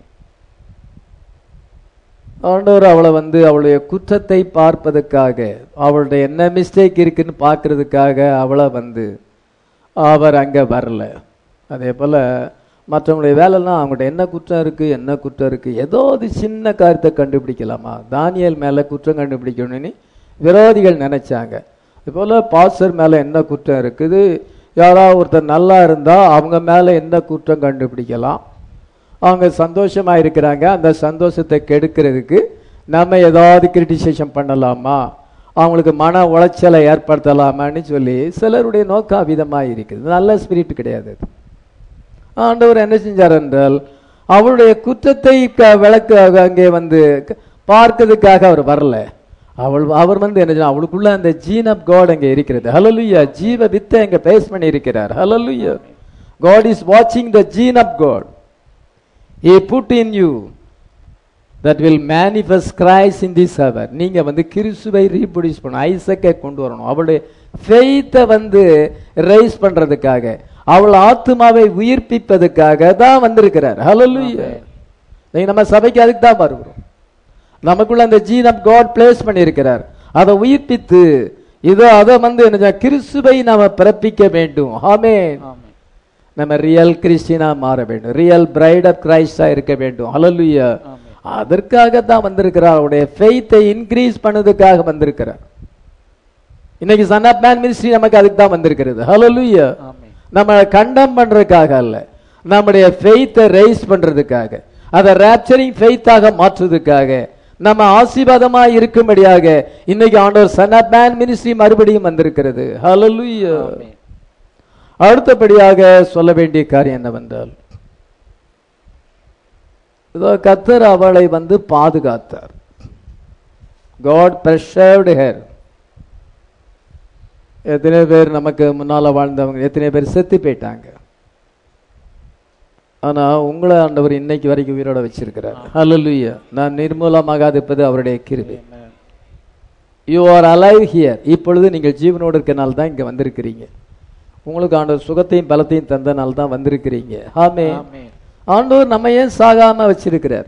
ஆண்டவர் அவளை வந்து அவளுடைய குற்றத்தை பார்ப்பதற்காக அவளுடைய என்ன மிஸ்டேக் இருக்குன்னு பார்க்கறதுக்காக அவளை வந்து அவர் அங்கே வரல அதே போல் மற்றவங்களுடைய வேலைலாம் அவங்கள்ட்ட என்ன குற்றம் இருக்குது என்ன குற்றம் இருக்குது ஏதோ ஒரு சின்ன காரியத்தை கண்டுபிடிக்கலாமா தானியல் மேலே குற்றம் கண்டுபிடிக்கணும்னு விரோதிகள் நினைச்சாங்க இதுபோல் பாஸ்டர் மேலே என்ன குற்றம் இருக்குது யாராவது ஒருத்தர் நல்லா இருந்தால் அவங்க மேலே என்ன குற்றம் கண்டுபிடிக்கலாம் அவங்க சந்தோஷமா இருக்கிறாங்க அந்த சந்தோஷத்தை கெடுக்கிறதுக்கு நம்ம ஏதாவது கிரிட்டிசைசன் பண்ணலாமா அவங்களுக்கு மன உளைச்சலை ஏற்படுத்தலாமான்னு சொல்லி சிலருடைய நோக்கம் விதமாக இருக்குது நல்ல ஸ்பிரிட் கிடையாது அது. ஆண்டவர் என்ன செஞ்சார் என்றால் அவளுடைய குற்றத்தை க- விளக்கு அங்கே வந்து க- பார்க்கிறதுக்காக அவர் வரல அவள் அவர் வந்து என்ன செய்யணும், அவளுக்குள்ள அந்த ஜீன் ஆஃப் காட் அங்கே இருக்கிறது ஹalleluya ஜீவ வித்தை அங்க பேஸ் பண்ணி இருக்கிறார் ஹalleluya God is watching the gene of God he put in you that will manifest Christ in this hour நீங்க வந்து கிறிஸ்துவை ரீப்ரொடியூஸ் பண்ணணும் ஐசக்கை கொண்டு வரணும் அவளுடைய ஃபெய்த்தை வந்து ரைஸ் பண்றதுக்காக அவள் ஆத்துமாவை உயிர்ப்பிப்பதற்காக தான் வந்திருக்கிறார் ஹalleluya நீங்க நம்ம சபைக்கு அதுக்கு தான் வருகிறோம் நமக்குள்ள அந்த ஜீன் ஆஃப் காட் பிளேஸ் பண்ணியிருக்கிறார் அதை உயிர்ப்பித்து இதோ அதை வந்து என்ன செய்ய- கிறிஸ்துவை நாம பிறப்பிக்க வேண்டும் ஆமென் ஆமென் நம்ம ரியல் கிறிஸ்டினா மாற வேண்டும் ரியல் பிரைட் ஆஃப் கிரைஸ்டா இருக்க வேண்டும் ஹalleluya ஆமென். அதற்காக தான் வந்திருக்கிறார் அவருடைய ஃபெய்த்தை இன்க்ரீஸ் பண்ணதுக்காக வந்திருக்கிறார் இன்னைக்கு சன் ஆஃப் மேன் மினிஸ்ட்ரி நமக்கு அதுக்கு தான் வந்திருக்கிறது ஹalleluya ஆமென் நம்ம கண்டம் பண்றதுக்காக அல்ல நம்முடைய ஃபெய்த்தை ரைஸ் பண்றதுக்காக அதை ரேப்சரிங் ஃபெய்த்தாக மாற்றுறதுக்காக நம்ம ஆசீர்வாதமா இருக்கும்படியாக இன்னைக்கு ஆண்டவர் சன் ஆஃப் மேன் மினிஸ்ட்ரி மறுபடியும் வந்திருக்கிறது ஹalleluya ஆமென். அடுத்தபடியாக சொல்ல வேண்டிய காரியம் என்னவென்றால் இதோ கத்தர் அவளை வந்து பாதுகாத்தார் காட் preserved her எத்தனை பேர் நமக்கு முன்னால வாழ்ந்தவங்க எத்தனை பேர் செத்து போயிட்டாங்க ஆனா உங்களை ஆண்டவர் இன்னைக்கு வரைக்கும் உயிரோட வச்சிருக்கிறார் ஹalleluya நான் நிர்மூலமாகாதிருப்பது அவருடைய கிருபை Amen. You are alive here இப்பொழுது நீங்கள் ஜீவனோடு இருக்கனால தான் இங்க வந்திருக்கிறீங்க உங்களுக்கு ஆண்டவர் சுகத்தையும் பலத்தையும் தந்தனால தான் வந்திருக்கிறீங்க ஆமே ஆமென். ஆண்டவர் நம்ம ஏன் சாகாம வச்சிருக்கிறார்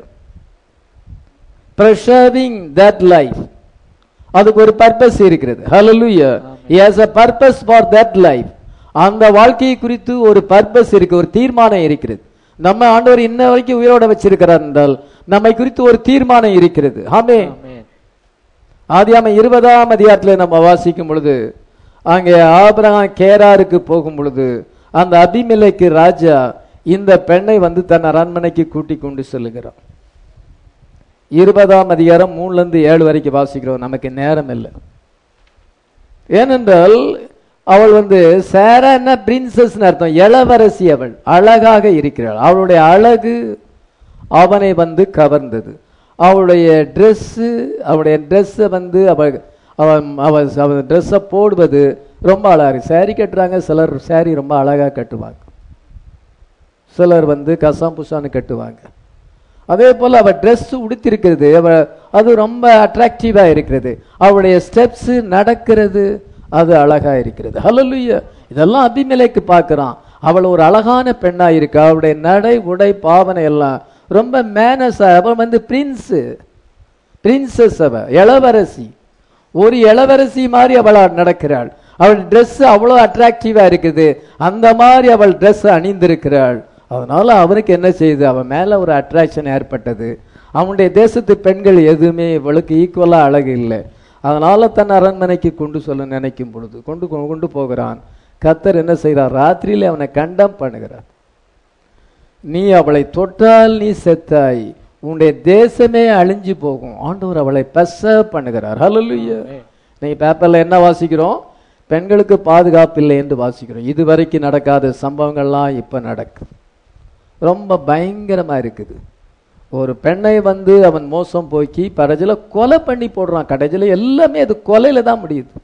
preserving that life அதுக்கு ஒரு பர்பஸ் இருக்கிறது ஹalleluya he has a purpose for that life அந்த வாழ்க்கையை குறித்து ஒரு பர்பஸ் இருக்கு ஒரு தீர்மானம் இருக்கிறது நம்ம ஆண்டவர் இன்ன வரைக்கும் உயிரோட வச்சிருக்கிறார் என்றால் நம்மை குறித்து ஒரு தீர்மானம் இருக்கிறது ஆமே ஆமென். ஆதியாம இருபதாம் அதிகாரத்தில் நம்ம வாசிக்கும் பொழுது அங்கே ஆபிரகாம் கேராருக்கு போகும் பொழுது அந்த அபிமெலேக்கு ராஜா இந்த பெண்ணை வந்து தன் அரண்மனைக்கு கூட்டி கொண்டு செல்லுகிறான் இருபதாம் அதிகாரம் மூணுல இருந்து ஏழு வரைக்கும் வாசிக்கிறோம் நமக்கு நேரம் இல்லை ஏனென்றால் அவள் வந்து சேரா என்ன பிரின்சஸ் அர்த்தம் இளவரசி அவள் அழகாக இருக்கிறாள் அவளுடைய அழகு அவனை வந்து கவர்ந்தது அவளுடைய ட்ரெஸ்ஸு அவளுடைய ட்ரெஸ்ஸை வந்து அவள் அவன் அவள் அவள் ட்ரெஸ்ஸை போடுவது ரொம்ப அழகா இருக்கு saree கட்டுறாங்க சிலர் saree ரொம்ப அழகா கட்டுவாங்க சிலர் வந்து கசாம் புசான்னு கட்டுவாங்க அதே போல அவ Dress உடுத்திருக்கிறது அவ அது ரொம்ப அட்ராக்டிவா இருக்கிறது அவளுடைய ஸ்டெப்ஸ் நடக்கிறது அது அழகா இருக்கிறது ஹalleluya இதெல்லாம் அபிமெலேக்கு பார்க்கறான் அவள் ஒரு அழகான பெண்ணா இருக்கா அவளுடைய நடை உடை பாவனை எல்லாம் ரொம்ப மேனஸ் அவள் வந்து பிரின்ஸ் பிரின்சஸ் அவ இளவரசி ஒரு இளவரசி மாதிரி அவள் நடக்கிறாள் அவள் Dress அவ்வளோ அட்ராக்டிவா இருக்குது அந்த மாதிரி அவள் Dress அணிந்திருக்கிறாள் அதனால அவனுக்கு என்ன செய்யுது அவன் மேல ஒரு அட்ராக்ஷன் ஏற்பட்டது அவனுடைய தேசத்து பெண்கள் எதுவுமே இவளுக்கு ஈக்குவலா அழகு இல்லை அதனால தன் அரண்மனைக்கு கொண்டு சொல்ல நினைக்கும் பொழுது கொண்டு கொண்டு போகிறான் கத்தர் என்ன செய்கிறார் ராத்திரியில அவனை கண்டம் பண்ணுகிறார் நீ அவளை தொட்டால் நீ செத்தாய் உன்னுடைய தேசமே அழிஞ்சு போகும் ஆண்டவர் அவளை பெச பண்ணுகிறார் ஹalleluya நீங்க பேப்பர்ல என்ன வாசிக்கிறோம் பெண்களுக்கு பாதுகாப்பு இல்லை என்று வாசிக்கிறோம் இதுவரைக்கும் நடக்காத சம்பவங்கள்லாம் இப்ப நடக்குது ரொம்ப பயங்கரமா இருக்குது ஒரு பெண்ணை வந்து அவன் மோசம் போக்கி பரஜில கொலை பண்ணி போடுறான் கடைசியில எல்லாமே அது கொலையில தான் முடியுது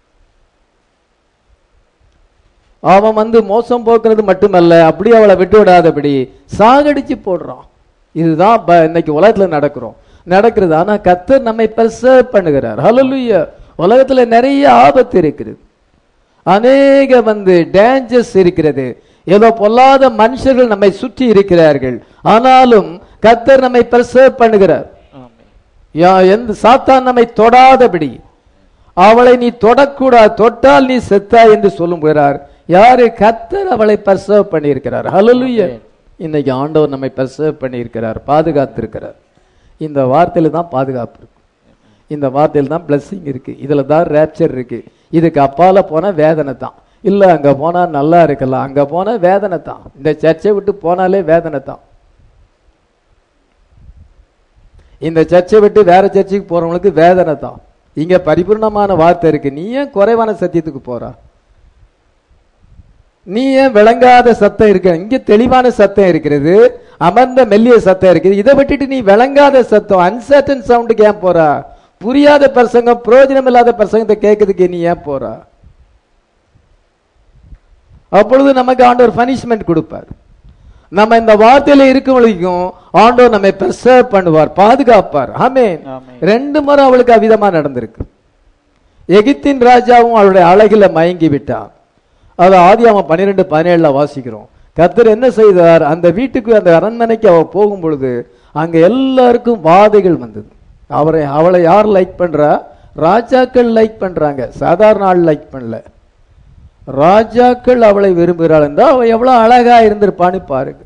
அவன் வந்து மோசம் போக்குறது மட்டுமல்ல அப்படி அவளை விட்டு விடாதபடி சாகடிச்சு போடுறான் இதுதான் ப- இன்னைக்கு உலகத்துல நடக்கிறோம் நடக்கிறது ஆனா கத்தர் நம்மை பெர்சர்வ் பண்ணுகிறார் ஹalleluya உலகத்துல நிறைய ஆபத்து இருக்குது அநேக வந்து டேஞ்சர்ஸ் இருக்கிறது ஏதோ பொல்லாத மனுஷர்கள் நம்மை சுற்றி இருக்கிறார்கள் ஆனாலும் கத்தர் நம்மை பெர்சர்வ் பண்ணுகிறார் ஆமென். யா- எந்த சாத்தான் நம்மை தொடாதபடி அவளை நீ தொடக்கூடாது தொட்டால் நீ செத்தா என்று சொல்லுகிறார் யாரு கத்தர் அவளை பர்சர்வ் பண்ணியிருக்கிறார் ஹalleluya இன்னைக்கு ஆண்டவர் நம்மை பர்சர்வ் பண்ணியிருக்கிறார் பாதுகாத்திருக்கிறார் இந்த வார்த்தையில தான் பாதுகாப்பு இருக்கு இந்த வார்த்தையில தான் blessing இருக்கு இதுல தான் ரேப்சர் இருக்கு இதுக்கு அப்பால போனா வேதனை தான் இல்ல அங்க போனா நல்லா இருக்கலாம் அங்க போனா வேதனை தான் இந்த சர்ச்சை விட்டு போனாலே வேதனை தான் இந்த சர்ச்சை விட்டு வேற சர்ச்சுக்கு போறவங்களுக்கு வேதனை தான் இங்க பரிபூர்ணமான வார்த்தை இருக்கு நீ ஏன் குறைவான சத்தியத்துக்கு போறா நீ ஏன் விளங்காத சத்தம் இருக்க இங்க தெளிவான சத்தம் இருக்கிறது அமர்ந்த மெல்லிய சத்தம் இருக்குது இதை விட்டுட்டு நீ விளங்காத சத்தம் அன்சர்டன் சவுண்டுக்கு ஏன் போறா புரியாத பிரசங்கம் பிரயோஜனம் இல்லாத பிரசங்கத்தை கேட்கறதுக்கு நீ ஏன் போறா அப்பொழுது நமக்கு ஆண்டவர் பனிஷ்மெண்ட் கொடுப்பார் நம்ம இந்த வார்த்தையில இருக்கும் வரைக்கும் ஆண்டவர் நம்மை preserve பண்ணுவார் பாதுகாப்பார் ஆமென் ஆமென். ரெண்டு முறை அவளுக்கு அவிதமா நடந்திருக்கு எகிப்தின் ராஜாவும் அவளுடைய அழகில மயங்கி விட்டான் அது ஆதியாமம் பன்னிரெண்டு பதினேழுல வாசிக்கிறோம் கர்த்தர் என்ன செய்தார் அந்த வீட்டுக்கு அந்த அரண்மனைக்கு அவ போகும் பொழுது அங்க எல்லாருக்கும் வாதைகள் வந்தது அவரை அவளை யார் லைக் பண்றா ராஜாக்கள் லைக் பண்றாங்க சாதாரண ஆள் லைக் பண்ணல ராஜாக்கள் அவளை விரும்புகிறாள் என்றால் அவள் எவ்வளவு அழகா இருந்திருப்பான்னு பாருங்க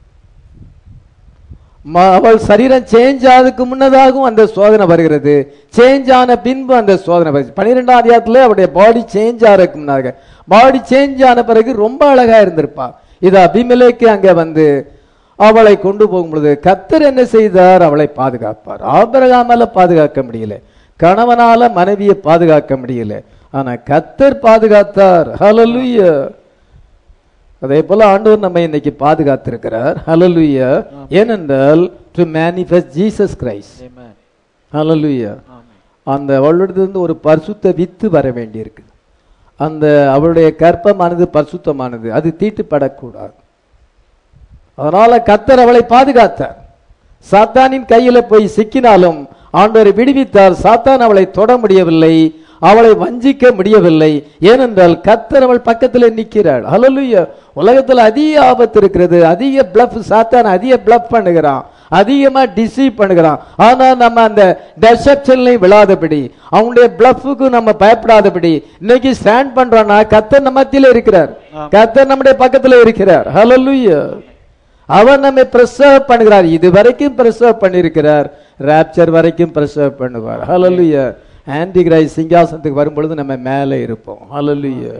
ம- அவள் சரீரம் சேஞ்ச் ஆனதுக்கு முன்னதாகவும் அந்த சோதனை வருகிறது சேஞ்ச் ஆன பின்பு அந்த சோதனை வருது பன்னிரெண்டாம் அதிகாரத்துல அவருடைய பாடி சேஞ்ச் ஆகிறதுக்கு முன்னாக பாடி சேஞ்ச் ஆன பிறகு ரொம்ப அழகா இருந்திருப்பா இது அபிமலேக்கு அங்க வந்து அவளை கொண்டு போகும் பொழுது கத்தர் என்ன செய்தார் அவளை பாதுகாப்பார் ஆபிரகாமால பாதுகாக்க முடியல கணவனால மனைவியை பாதுகாக்க முடியல ஆனா கத்தர் பாதுகாத்தார் ஹalleluya அதே போல ஆண்டவர் நம்ம இன்னைக்கு பாதுகாத்திருக்கிறார் ஹalleluya ஏனென்றால் to manifest Jesus Christ Amen. Hallelujah amen. அந்த அவளிடத்திலிருந்து ஒரு பரிசுத்த வித்து வர வேண்டியிருக்கு அந்த அவளுடைய கற்பமானது பரிசுத்தமானது அது தீட்டுப்படக்கூடாது அதனால கத்தர் அவளை பாதுகாத்தார் சாத்தானின் கையில போய் சிக்கினாலும் ஆண்டவர் விடுவித்தார் சாத்தான் அவளை தொட முடியவில்லை அவளை வஞ்சிக்க முடியவில்லை ஏனென்றால் கத்தர் அவள் பக்கத்தில் நிற்கிறாள் ஹalleluya உலகத்துல அதிக ஆபத்து இருக்கிறது அதிக பிளஃப் சாத்தான் அதிக பிளஃப் பண்ணுகிறான் அதிகமா டிசீவ் பண்ணுகிறான் ஆனா நம்ம அந்த டெசப்ஷன்லையும் விழாதபடி அவனுடைய பிளஃபுக்கு நம்ம பயப்படாதபடி இன்னைக்கு ஸ்டாண்ட் பண்றோம்னா கத்தர் நம்ம மத்தியில இருக்கிறார் கத்தர் நம்முடைய பக்கத்துல இருக்கிறார் ஹalleluya அவர் நம்மை பிரசர்வ் பண்ணுகிறார் இது வரைக்கும் பிரசர்வ் பண்ணியிருக்கிறார் ராப்சர் வரைக்கும் பிரசர்வ் பண்ணுவார் ஹalleluya ஆன்டி கிரைஸ் சிங்காசனத்துக்கு வரும் பொழுது நம்ம மேலே இருப்போம் ஹalleluya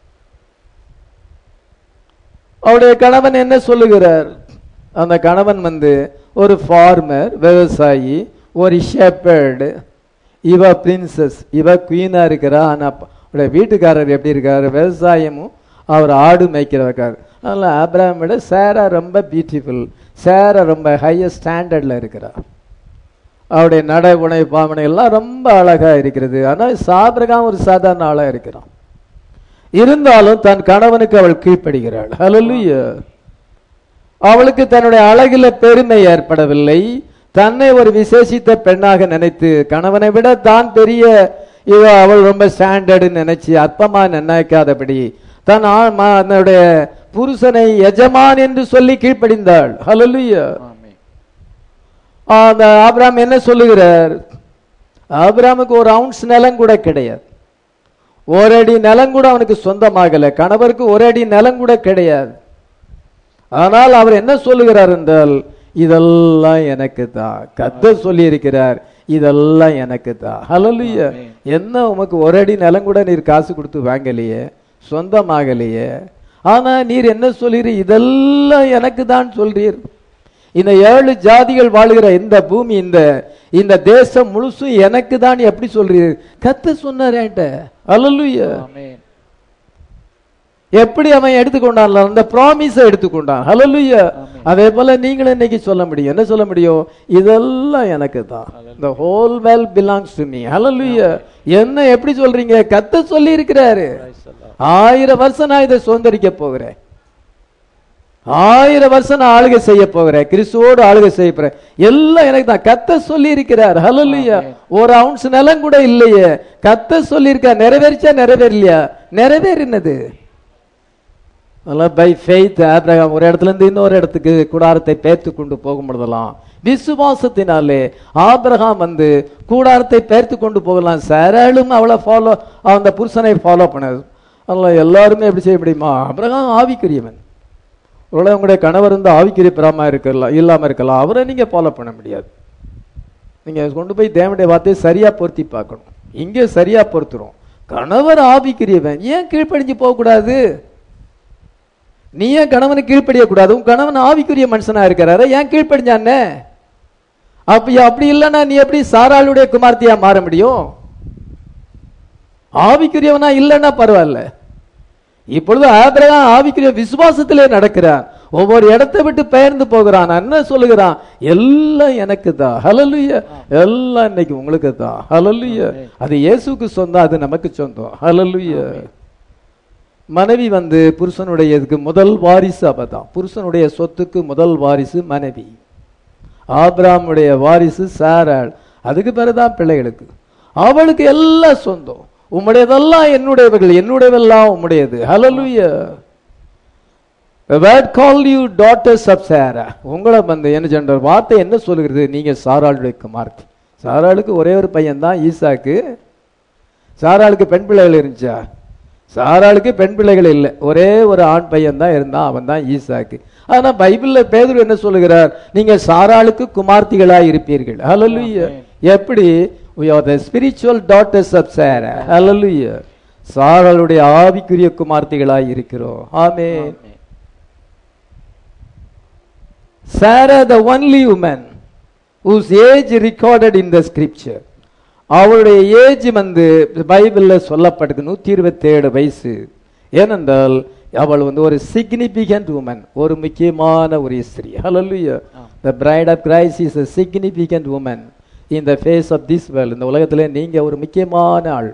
அவருடைய கணவன் என்ன சொல்லுகிறார் அந்த கணவன் வந்து ஒரு ஃபார்மர் விவசாயி ஒரு ஷெப்பர்டு இவ பிரின்சஸ் இவ குவீனா இருக்கிறா ஆனா அப்ப- அவருடைய வீட்டுக்காரர் எப்படி இருக்காரு விவசாயமும் அவர் ஆடு மேய்க்கிறவக்கார் அதனால ஆப்ரஹாம் விட சேரா ரொம்ப பியூட்டிஃபுல் சேரா ரொம்ப ஹையஸ்ட் ஸ்டாண்டர்ட்ல இருக்கிறார் அவருடைய நடை உணை பாவனை எல்லாம் ரொம்ப அழகா இருக்கிறது ஆனா சாபிரகாம் ஒரு சாதாரண ஆளா இருக்கிறான் இருந்தாலும் தன் கணவனுக்கு அவள் கீழ்ப்படுகிறாள் ஹalleluya அவளுக்கு தன்னுடைய அழகில பெருமை ஏற்படவில்லை தன்னை ஒரு விசேஷித்த பெண்ணாக நினைத்து கணவனை விட தான் பெரிய இவ அவள் ரொம்ப ஸ்டாண்டர்டு நினைச்சு அற்பமா நினைக்காதபடி தன் ஆ- ம- தன்னுடைய புருஷனை எஜமான் என்று சொல்லி கீழ்ப்படிந்தாள் ஹalleluya ஆமென் அந்த ஆபிராம் என்ன சொல்லுகிறார் ஆபிராமுக்கு ஒரு அவுன்ஸ் நிலம் கூட கிடையாது ஒரு அடி நிலம் கூட அவனுக்கு சொந்தமாகல கணவருக்கு ஒரு அடி நிலம் கூட கிடையாது ஆனால் அவர் என்ன சொல்லுகிறார் என்றால் இதெல்லாம் எனக்கு தான் கத்த சொல்லி இருக்கிறார் இதெல்லாம் எனக்கு தான் ஹalleluya ஆமென். என்ன உமக்கு ஒரு அடி நிலம் கூட நீர் காசு கொடுத்து வாங்கலையே சொந்தமாகலையே ஆனா நீர் என்ன சொல்றீர் இதெல்லாம் எனக்கு தான் சொல்றீர் இந்த ஏழு ஜாதிகள் வாழுகிற இந்த பூமி இந்த இந்த தேசம் முழுசும் எனக்கு தான் எப்படி சொல்றீர் கத்த சொன்னார் என்கிட்ட ஹalleluya ஆமென் எப்படி அவன் எடுத்துக்கொண்டான் அந்த ப்ராமிஸ எடுத்துக்கொண்டான் ஹalleluya ஆமென். அதே போல நீங்களும் இன்னைக்கு சொல்ல முடியும் என்ன சொல்ல முடியும் இதெல்லாம் எனக்கு தான் the whole well belongs to me ஹalleluya என்ன எப்படி சொல்றீங்க கத்த சொல்லி இருக்கிறாரு Praise the Lord. ஆயிரம் வருஷம் நான் இதை சுதந்திரிக்க போகிறேன் ஆயிரம் வருஷம் நான் ஆளுகை செய்ய போகிறேன் கிறிஸ்துவோடு ஆளுகை செய்ய போறேன் எல்லாம் எனக்கு தான் கத்த சொல்லி இருக்கிறார் ஹalleluya ஆமென். ஒரு அவுன்ஸ் நிலம் கூட இல்லையே கத்த சொல்லி இருக்கார் நிறைவேறிச்சா நிறைவேறலையா நிறைவேறினது அதெல்லாம் பை ஃபெய்த் ஆபிரகாம் ஒரு இடத்துல இருந்து இன்னொரு இடத்துக்கு கூடாரத்தை பேர்த்து கொண்டு போகும் பொழுதெல்லாம் விசுவாசத்தினாலே ஆபிரகாம் வந்து கூடாரத்தை பேர்த்து கொண்டு போகலாம் சரளும் அவளை ஃபாலோ அந்த புருஷனை ஃபாலோ பண்ண அதெல்லாம் எல்லாருமே எப்படி செய்ய முடியுமா ஆபிரகாம் ஆவிக்குரியவன் ஒருவேளை உங்களுடைய கணவர் வந்து ஆவிக்குரிய பிராம இருக்கலாம் இல்லாம இருக்கலாம் அவரை நீங்க ஃபாலோ பண்ண முடியாது நீங்க கொண்டு போய் தேவனுடைய வார்த்தையை சரியா பொருத்தி பார்க்கணும் இங்கே சரியா பொருத்துறோம் கணவர் ஆவிக்குரியவன் ஏன் கீழ்ப்படிஞ்சு போக கூடாது நீ ஏன் கணவனுக்கு கீழ்ப்படிய கூடாது உன் கணவன் ஆவிக்குரிய மனுஷனா இருக்கிறாரு ஏன் கீழ்ப்படிஞ்சானே அப்ப அப்படி இல்லைன்னா நீ எப்படி சாராளுடைய குமார்த்தியா மாற முடியும் ஆவிக்குரியவனா இல்லைன்னா பரவாயில்ல இப்பொழுது ஆபிரகாம் ஆவிக்குரிய விசுவாசத்திலே நடக்கிறான் ஒவ்வொரு இடத்தை விட்டு பெயர்ந்து போகிறான் நான் என்ன சொல்லுகிறான் எல்லாம் எனக்கு தான் ஹalleluya எல்லாம் இன்னைக்கு உங்களுக்கு தான் ஹalleluya அது இயேசுக்கு சொந்தம் அது நமக்கு சொந்தம் ஹalleluya மனைவி வந்து புருஷனுடைய இதுக்கு முதல் வாரிசு அவதான் புருஷனுடைய சொத்துக்கு முதல் வாரிசு மனைவி ஆபிராமுடைய வாரிசு சாராள் அதுக்கு பிறகுதான் பிள்ளைகளுக்கு அவளுக்கு எல்லாம் சொந்தம் உம்முடையதெல்லாம் என்னுடையவர்கள் என்னுடையவெல்லாம் உம்முடையது ஹalleluya The word called you daughters of Sarah உங்களை வந்து என்ன சென்ற வார்த்தை என்ன சொல்லுகிறது நீங்க சாராளுடைய குமார்த்தி சாராளுக்கு ஒரே ஒரு பையன் தான் ஈசாக்கு சாராளுக்கு பெண் பிள்ளைகள் இருந்துச்சா சாராளுக்கு பெண் பிள்ளைகள் இல்லை ஒரே ஒரு ஆண் பையன் தான் இருந்தான் அவன் தான் ஈசாக்கு ஆனா பைபிள்ல பேதுரு என்ன சொல்லுகிறார் நீங்க சாராளுக்கு குமார்த்திகளாய் இருப்பீர்கள் ஹalleluya எப்படி we are the spiritual daughters of sarah hallelujah சாராளுடைய ஆவிக்குரிய குமார்த்திகளாய் இருக்கிறோம் amen amen. Sarah, the only woman whose age recorded in the scripture. அவளுடைய ஏஜ் வந்து பைபிள்ல சொல்லப்பட்டிருக்கு நூத்தி இருபத்தி ஏழு வயசு ஏனென்றால் அவள் வந்து ஒரு சிக்னிபிகண்ட் உமன் ஒரு முக்கியமான ஒரு ஸ்திரீ ஹalleluya the bride of christ is a significant woman in the face of this world இந்த உலகத்துல நீங்க ஒரு முக்கியமான ஆள்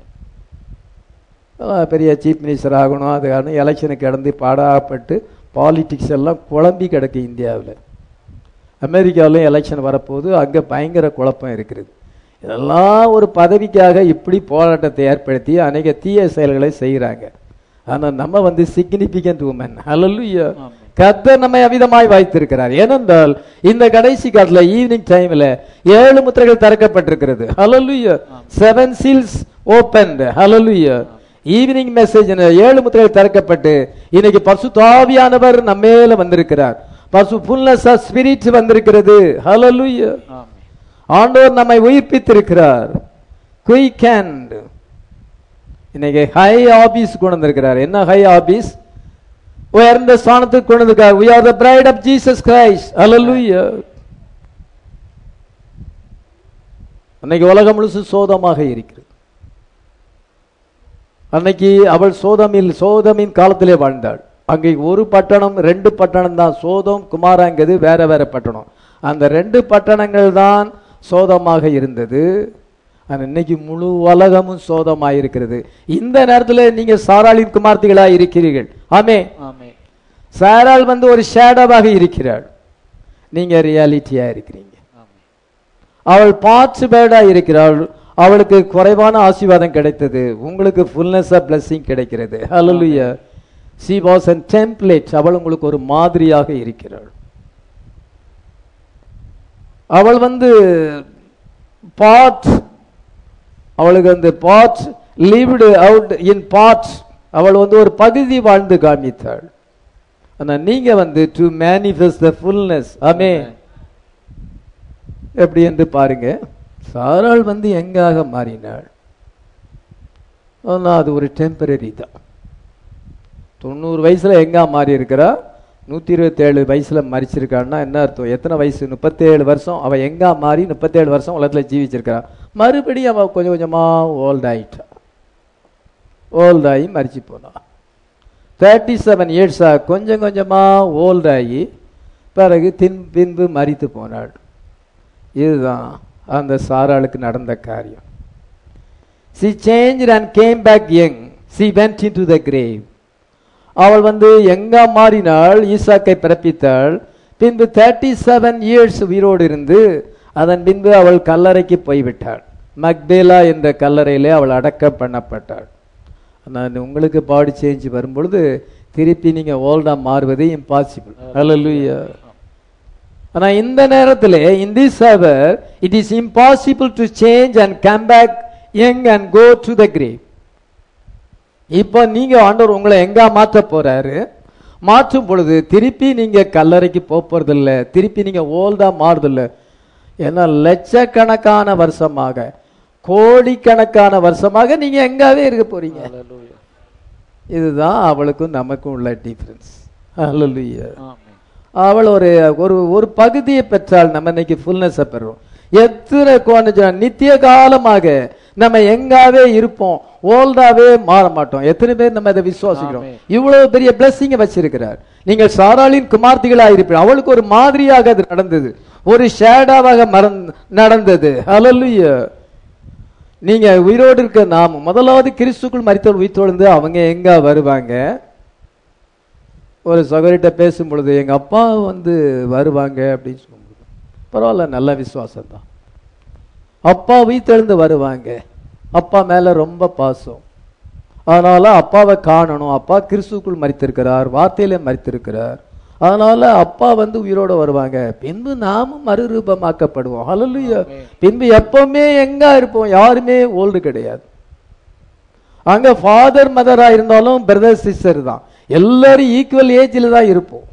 அஹ் பெரிய சீஃப் மினிஸ்டர் ஆகணும் அது ஆகணும் எலெக்ஷனுக்கு கடந்து பாடாப்பட்டு பாலிடிக்ஸ் எல்லாம் குழம்பி கிடக்கு இந்தியாவில் அமெரிக்காவிலும் எலெக்ஷன் வரப்போது அங்கே பயங்கர குழப்பம் இருக்கிறது இதெல்லாம் ஒரு பதவிக்காக இப்படி போராட்டத்தை ஏற்படுத்தி அநேக தீய செயல்களை செய்கிறாங்க ஆனால் நம்ம வந்து சிக்னிபிகண்ட் உமன் ஹalleluya ஆமென். கர்த்தர் நம்மை அவிதமாய் வைத்திருக்கிறார் ஏனென்றால் இந்த கடைசி காலத்துல ஈவினிங் டைம்ல ஏழு முத்திரைகள் திறக்கப்பட்டிருக்கிறது hallelujah seven seals open hallelujah evening message ஏழு முத்திரைகள் திறக்கப்பட்டு இன்னைக்கு பரிசுத்தாவியானவர் நம்மேல வந்திருக்கிறார் பசு ஃபுல்னஸ் ஆஃப் ஸ்பிரிட் வந்திருக்கிறது ஹalleluya ஆமென். ஆண்டவர் நம்மை உயிர்ப்பித்திருக்கிறார் குயிக் ஹேண்ட் இன்னைக்கு ஹை ஆபீஸ் கொண்டு வந்திருக்கிறார் என்ன ஹை ஆபீஸ் உயர்ந்த ஸ்தானத்துக்கு கொண்டு வந்திருக்கார் we are the bride of jesus christ hallelujah அன்னைக்கு உலகம் முழுசு சோதமாக இருக்கிறது அன்னைக்கு அவள் சோதமில் சோதமின் காலத்திலே வாழ்ந்தாள் அங்கே ஒரு பட்டணம் ரெண்டு பட்டணம் தான் சோதம் குமாராங்கிறது வேற வேற பட்டணம் அந்த ரெண்டு பட்டணங்கள் தான் சோதமாக இருந்தது ஆனா இன்னைக்கு முழு உலகமும் சோதமாக இருக்கிறது இந்த நேரத்தில் நீங்க சாராளின் குமார்த்திகளா இருக்கிறீர்கள் ஆமே ஆமென். சாராள் வந்து ஒரு ஷேடோவாக இருக்கிறாள் நீங்க ரியாலிட்டியா இருக்கிறீங்க அவள் பார்ட்ஸ் பேடா இருக்கிறாள் அவளுக்கு குறைவான ஆசீர்வாதம் கிடைத்தது உங்களுக்கு ஃபுல்னஸ் ஆஃப் பிளஸிங் கிடைக்கிறது ஹalleluya she was a template அவள் உங்களுக்கு ஒரு மாதிரியாக இருக்கிறாள் அவள் வந்து பார்ட் அவளுக்கு அந்த part lived out in part அவள் வந்து ஒரு பகுதி வாழ்ந்து காமித்தாள் ஆனா நீங்க வந்து டு மேனிஃபெஸ்ட் த ஃபுல்னஸ் ஆமே எப்படி என்று பாருங்க சாராள் வந்து எங்காக மாறினாள் ஆனா அது ஒரு டெம்பரரி தான் தொண்ணூறு வயசுல எங்க மாறி இருக்கிறா நூத்தி இருபத்தேழு வயசுல மறிச்சிருக்கான்னா என்ன அர்த்தம் எத்தனை வயசு முப்பத்தேழு வருஷம் அவ எங்க மாறி முப்பத்தேழு வருஷம் உலகத்துல ஜீவிச்சிருக்கா மறுபடியும் அவ கொஞ்சம் கொஞ்சமா ஓல்ட் ஆயிட்டா ஓல்ட் ஆகி மறிச்சு போனா தேர்ட்டி செவன் இயர்ஸா கொஞ்சம் கொஞ்சமா ஓல்ட் ஆகி பிறகு தின் பின்பு மறித்து போனாள் இதுதான் அந்த சாராளுக்கு நடந்த காரியம் she change and came back young she went into the grave அவள் வந்து எங்க மாறினாள் ஈசாக்கை பிறப்பித்தாள் பின்பு தேர்ட்டி செவன் இயர்ஸ் உயிரோடு இருந்து அதன் பின்பு அவள் கல்லறைக்கு போய்விட்டாள் மக்பேலா என்ற கல்லறையிலே அவள் அடக்கம் பண்ணப்பட்டாள் நான் உங்களுக்கு பாடி சேஞ்ச் வரும்பொழுது திருப்பி நீங்க ஓல்டா மாறுவது இம்பாசிபிள் ஹalleluya ஆனா இந்த நேரத்தில் in this hour it is impossible to change and come back young and go to the grave இப்போ நீங்க ஆண்டவர் உங்களை எங்க மாற்ற போறாரு மாற்றும் பொழுது திருப்பி நீங்க கல்லறைக்கு போப் போறதில்ல திருப்பி நீங்க ஓல்டா மாறுதில்ல ஏன்னா லட்சக்கணக்கான வருஷமாக கோடிக்கணக்கான வருஷமாக நீங்க எங்காவே இருக்க போறீங்க இதுதான் அவளுக்கும் நமக்கும் உள்ள டிஃபரன்ஸ் ஹalleluya அவள் ஒரு ஒரு ஒரு பகுதியை பெற்றால் நம்ம இன்னைக்கு ஃபுல்னஸ் பெறுறோம் எத்தனை கொஞ்சம் நித்திய காலமாக நம்ம எங்காவே இருப்போம் ஓல்டாவே மாற மாட்டோம் எத்தனை பேர் நம்ம இதை விசுவாசிக்கிறோம் ஆமென். இவ்வளவு பெரிய பிளஸ்ஸிங்க வச்சிருக்கிறார் நீங்கள் சாராளின் குமார்த்திகளா இருப்பீர்கள் அவளுக்கு ஒரு மாதிரியாக அது நடந்தது ஒரு ஷேடாவாக மறந் நடந்தது ஹalleluya நீங்க உயிரோடு இருக்க நாம முதலாவது கிறிஸ்துக்குள் மரித்தவர் உயிர்த்தொழுந்து அவங்க எங்க வருவாங்க ஒரு சகோதரிட்ட பேசும் பொழுது எங்க அப்பா வந்து வருவாங்க அப்படின்னு சொல்லும்போது பரவாயில்ல நல்ல விசுவாசம் தான் அப்பா உயிர்த்தெழுந்து வருவாங்க அப்பா மேல ரொம்ப பாசம் அதனால அப்பாவை காணணும் அப்பா கிறிஸ்துக்குள் மரித்திருக்கிறார் வார்த்தையில மரித்திருக்கிறார் அதனால அப்பா வந்து உயிரோட வருவாங்க பின்பு நாமும் மறுரூபமாக்கப்படுவோம் ஹalleluya பின்பு எப்பவுமே எங்க இருப்போம் யாருமே ஓல்டு கிடையாது அங்க ஃபாதர் மதரா இருந்தாலும் பிரதர் சிஸ்டர் தான் எல்லாரும் ஈக்குவல் ஏஜ்ல தான் இருப்போம்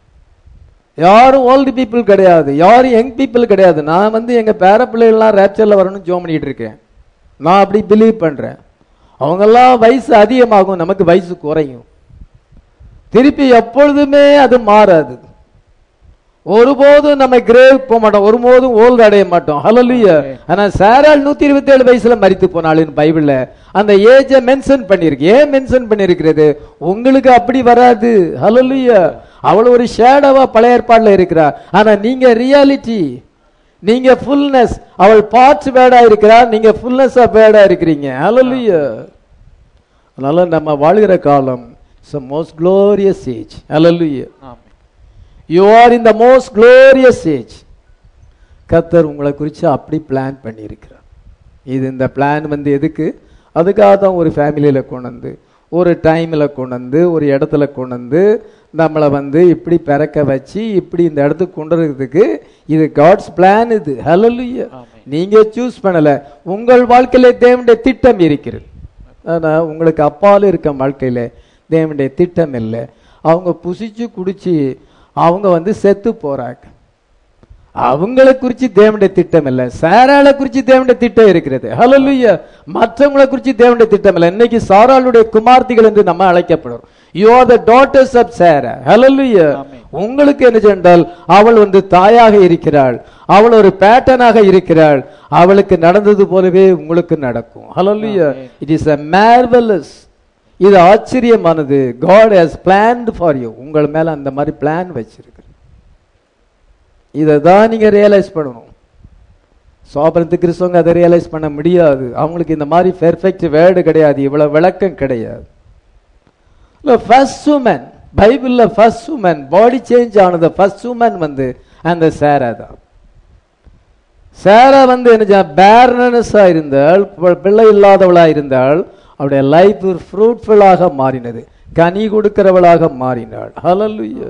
யாரும் ஓல்டு பீப்புள் கிடையாது யாரும் யங் பீப்புள் கிடையாது நான் வந்து எங்க பேர பிள்ளைகள்லாம் ரேப்சர்ல வரணும்னு ஜோம் பண்ணிட்டு இருக்கேன் நான் அப்படி பிலீவ் பண்றேன் அவங்கெல்லாம் வயசு அதிகமாகும் நமக்கு வயசு குறையும் திருப்பி எப்பொழுதுமே அது மாறாது ஒருபோதும் நம்ம கிரேவ் போக மாட்டோம் ஒருபோதும் ஓல்டு அடைய மாட்டோம் ஹalleluya ஆனா சாரால் நூத்தி இருபத்தி ஏழு வயசுல மரித்து போனாளுன்னு பைபிள்ல அந்த ஏஜை மென்ஷன் பண்ணிருக்கு ஏன் மென்ஷன் பண்ணிருக்கிறது உங்களுக்கு அப்படி வராது ஹalleluya அவள் ஒரு ஷேடோவா பழைய ஏற்பாடுல இருக்கிறா ஆனா நீங்க ரியாலிட்டி நீங்க ஃபுல்னஸ் அவள் பார்ட்ஸ் பேடா இருக்கிறா நீங்க ஃபுல்னஸ் ஆஃப் பேடா இருக்கிறீங்க ஹalleluya அதனால நம்ம வாழ்கிற காலம் it's most glorious age hallelujah you are in the most glorious age கத்தர் உங்களை குறித்து அப்படி பிளான் பண்ணியிருக்கிறார் இது இந்த பிளான் வந்து எதுக்கு அதுக்காக தான் ஒரு ஃபேமிலியில் கொண்டு வந்து ஒரு டைமில் கொண்டு வந்து ஒரு இடத்துல கொண்டு வந்து நம்மளை வந்து இப்படி பிறக்க வச்சு இப்படி இந்த இடத்துக்கு கொண்டு வரதுக்கு இது காட்ஸ் பிளான் இது ஹalleluya நீங்க சூஸ் பண்ணல உங்கள் வாழ்க்கையில தேவனுடைய திட்டம் இருக்கிறது ஆனா உங்களுக்கு அப்பால இருக்க வாழ்க்கையில தேவனுடைய திட்டம் இல்லை அவங்க புசிச்சு குடிச்சு அவங்க வந்து செத்து போறாங்க அவங்களை குறிச்சு தேவனுடைய திட்டம் இல்ல சாராளை குறிச்சு தேவனுடைய திட்டம் இருக்கிறது ஹalleluya மற்றவங்களை குறிச்சு தேவனுடைய திட்டம் இல்ல இன்னைக்கு சாராளுடைய குமார்த்திகள் என்று நம்ம அழைக்கப்படுறோம் you are the daughters of Sarah hallelujah உங்களுக்கு என்ன சென்றால் அவள் வந்து தாயாக இருக்கிறாள் அவள் ஒரு பேட்டர்னாக இருக்கிறாள் அவளுக்கு நடந்தது போலவே உங்களுக்கு நடக்கும் hallelujah it is a marvelous இது ஆச்சரியமானது God has planned for you உங்கள் மேல அந்த மாதிரி பிளான் வச்சிருக்கு இதை தான் நீங்க ரியலைஸ் பண்ணணும் சோபனத்து கிறிஸ்தவங்க அதை ரியலைஸ் பண்ண முடியாது அவங்களுக்கு இந்த மாதிரி பெர்ஃபெக்ட் வேர்டு கிடையாது இவ்வளவு விளக்கம் கிடையாது ஃபர்ஸ்ட் உமன் பைபிள்ல ஃபர்ஸ்ட் உமன் பாடி சேஞ்ச் ஆனது ஃபர்ஸ்ட் உமன் வந்து அந்த சேரா தான் சேரா வந்து என்ன பேர்னஸா இருந்தாள் பி- பிள்ளை இல்லாதவளா இருந்தாள் அவருடைய லைஃப் ஃப்ரூட்ஃபுல்லாக மாறினது கனி கொடுக்கிறவளாக மாறினாள் ஹalleluya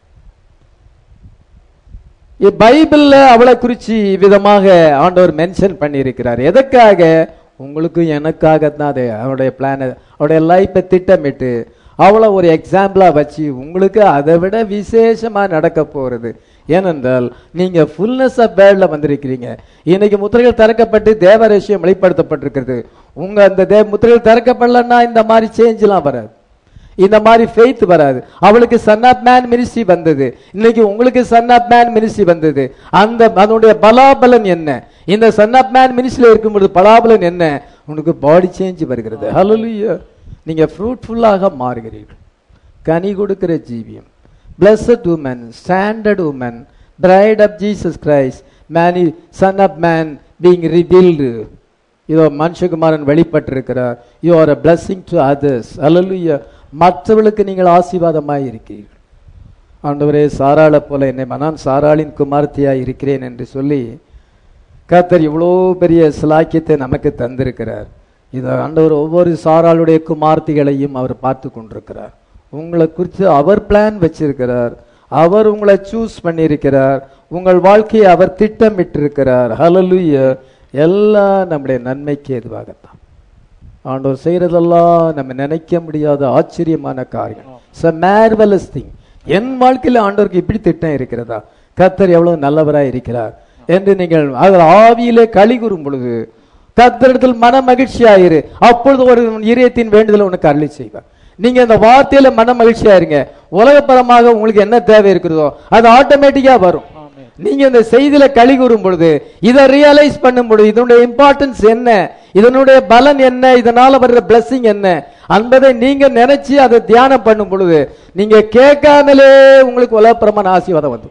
பைபிள்ல அவளை குறிச்சு விதமாக ஆண்டவர் மென்ஷன் பண்ணியிருக்கிறார் எதற்காக உங்களுக்கும் எனக்காகத்தான் அது அவருடைய பிளான் அவருடைய லைஃப்பை திட்டமிட்டு அவளை ஒரு எக்ஸாம்பிளா வச்சு உங்களுக்கு அதை விட விசேஷமா நடக்க போறது ஏனென்றால் நீங்க ஃபுல்னஸ் ஆஃப் பேர்ல வந்திருக்கிறீங்க இன்னைக்கு முத்திரைகள் திறக்கப்பட்டு தேவ ரகசியம் வெளிப்படுத்தப்பட்டிருக்கிறது உங்க அந்த தே முத்திரைகள் திறக்கப்படலன்னா இந்த மாதிரி சேஞ்ச்லாம் வராது இந்த மாதிரி ஃபெய்த் வராது அவளுக்கு சன் ஆஃப் மேன் மினிஸ்ட்ரி வந்தது இன்னைக்கு உங்களுக்கு சன் ஆஃப் மேன் மினிஸ்ட்ரி வந்தது அந்த அதனுடைய பலாபலன் என்ன இந்த சன் ஆஃப் மேன் மினிஸ்ட்ரியில் இருக்கும்பொழுது பலாபலன் என்ன உனக்கு பாடி சேஞ்ச் வருகிறது ஹalleluya நீங்க ஃப்ரூட்ஃபுல்லாக மாறுகிறீர்கள் கனி கொடுக்கிற ஜீவியம் blessed woman standard woman bride of Jesus Christ many son of man being revealed இதோ மனுஷகுமாரன் வெளிப்பட்டிருக்கிறார் you are a blessing to others hallelujah மற்றவர்களுக்கு நீங்கள் ஆசீர்வாதமாய் இருக்கிறீர்கள் ஆண்டவரே சாராளை போல என்னை நான் சாராளின் குமார்த்தியாய் இருக்கிறேன் என்று சொல்லி கர்த்தர் இவ்வளோ பெரிய சிலாக்கியத்தை நமக்கு தந்திருக்கிறார் இதை ஆண்டவர் ஒவ்வொரு சாராளுடைய குமார்த்திகளையும் அவர் பார்த்து கொண்டிருக்கிறார் உங்களை குறித்து அவர் பிளான் வச்சிருக்கிறார் அவர் உங்களை சூஸ் பண்ணியிருக்கிறார் உங்கள் வாழ்க்கையை அவர் திட்டமிட்டிருக்கிறார் ஹalleluya எல்லாம் நம்முடைய நன்மைக்கு எதுவாகத்தான் ஆண்டவர் செய்யறதெல்லாம் நம்ம நினைக்க முடியாத ஆச்சரியமான காரியம் இட்ஸ் மேர்வலஸ் திங் என் வாழ்க்கையில ஆண்டவருக்கு இப்படி திட்டம் இருக்கிறதா கர்த்தர் எவ்வளவு நல்லவரா இருக்கிறார் என்று நீங்கள் அவர் ஆவியிலே களி கூறும் பொழுது கர்த்தரிடத்தில் மன மகிழ்ச்சியாயிரு அப்பொழுது ஒரு உன் இதயத்தின் வேண்டுதலை உனக்கு அருளி செய்வார் நீங்க இந்த வார்த்தையில மன மகிழ்ச்சியா இருங்க உலகப்பரமாக உங்களுக்கு என்ன தேவை இருக்கிறதோ அது ஆட்டோமேட்டிக்கா வரும் நீங்க இந்த செய்தியில களி கூறும் பொழுது இதை ரியலைஸ் பண்ணும் பொழுது இதனுடைய இம்பார்ட்டன்ஸ் என்ன இதனுடைய பலன் என்ன இதனால வர்ற blessing என்ன என்பதை நீங்க நினைச்சு அதை தியானம் பண்ணும் பொழுது நீங்க கேட்காமலே உங்களுக்கு உலகப்பிரமான ஆசீர்வாதம் வந்து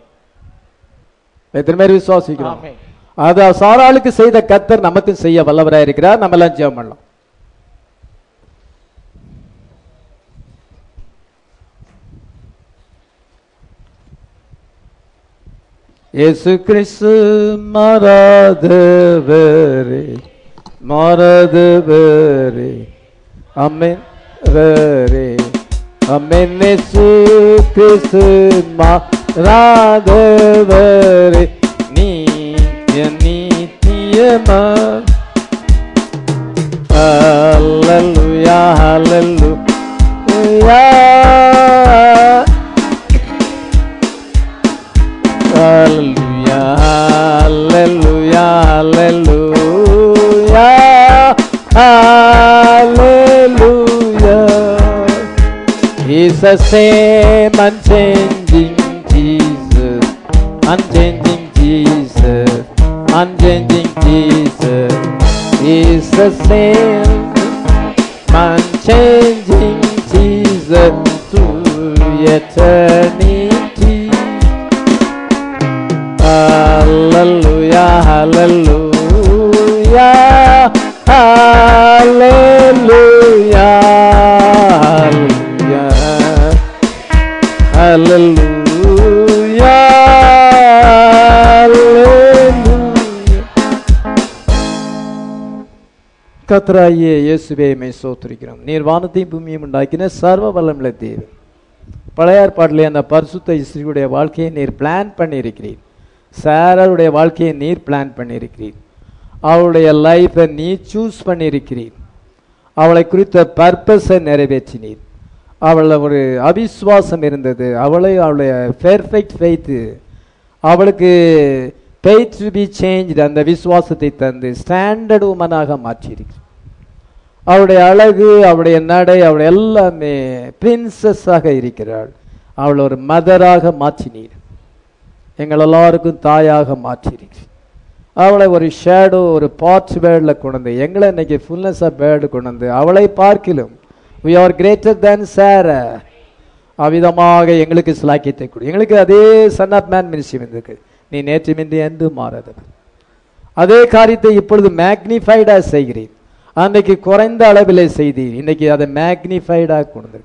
எத்தனை பேர் விசுவாசிக்கிறோம் ஆமென். அத சாராளுக்கு செய்த கத்தர் நமக்கும் செய்ய வல்லவராய் இருக்கிறார் நம்ம எல்லாம் ஜெபம் பண்ணலாம் இயேசு கிறிஸ்து மாறாதவரே மாறாதவரே அமேன் ரே அமேன் இயேசு கிறிஸ்து மாறாதவரே நீ நித்தியமா ஹalleluya ஹalleluya Hallelujah, hallelujah, hallelujah, hallelujah. He's the same unchanging Jesus, unchanging Jesus, unchanging Jesus. He's the same unchanging Jesus to eternity. Hallelujah, hallelujah, hallelujah, hallelujah, hallelujah, hallelujah. கத்ராயே இயேசுவே மை சோத்திருக்கிறோம் நீர் வானத்தையும் பூமியும் உண்டாக்கின சர்வ வல்லமுள்ள தேவன் பழைய ஏற்பாட்டிலே அந்த பரிசுத்த இஸ்ரீயுடைய வாழ்க்கையை நீர் பிளான் பண்ணியிருக்கிறீர் சாராருடைய வாழ்க்கையை நீர் பிளான் பண்ணியிருக்கிறீர் அவளுடைய லைஃப்பை நீ சூஸ் பண்ணியிருக்கிறீர் அவளை குறித்த பர்பஸை நிறைவேற்றினீர் அவள ஒரு அவிசுவாசம் இருந்தது அவளை அவளுடைய பெர்ஃபெக்ட் ஃபெய்த்து அவளுக்கு ஃபெய்த் டு பி சேஞ்ச் அந்த விசுவாசத்தை தந்து ஸ்டாண்டர்ட் உமனாக மாற்றியிருக்கு அவளுடைய அழகு அவளுடைய நடை அவளுடைய எல்லாமே பிரின்சஸாக இருக்கிறாள் அவள் ஒரு மதராக மாற்றினீர் எங்கள் எல்லாருக்கும் தாயாக மாற்றிருக்கு அவளை ஒரு ஷேடோ ஒரு பார்ட்ஸ் பேர்டில் கொண்டு வந்து எங்களை இன்னைக்கு ஃபுல்னஸ் ஆஃப் பேர்டு கொண்டு வந்து அவளை பார்க்கிலும் வி ஆர் கிரேட்டர் தேன் சார அவ்விதமாக எங்களுக்கு சிலாக்கியத்தை கொடு எங்களுக்கு அதே சன் ஆஃப் மேன் மினிஸ்ட்ரி வந்திருக்கு நீ நேற்று மின்றி என்று மாறாதவர் அதே காரியத்தை இப்பொழுது மேக்னிஃபைடாக செய்கிறேன் அன்னைக்கு குறைந்த அளவிலே செய்தீர் இன்னைக்கு அதை மேக்னிஃபைடாக கொண்டு வந்திருக்கு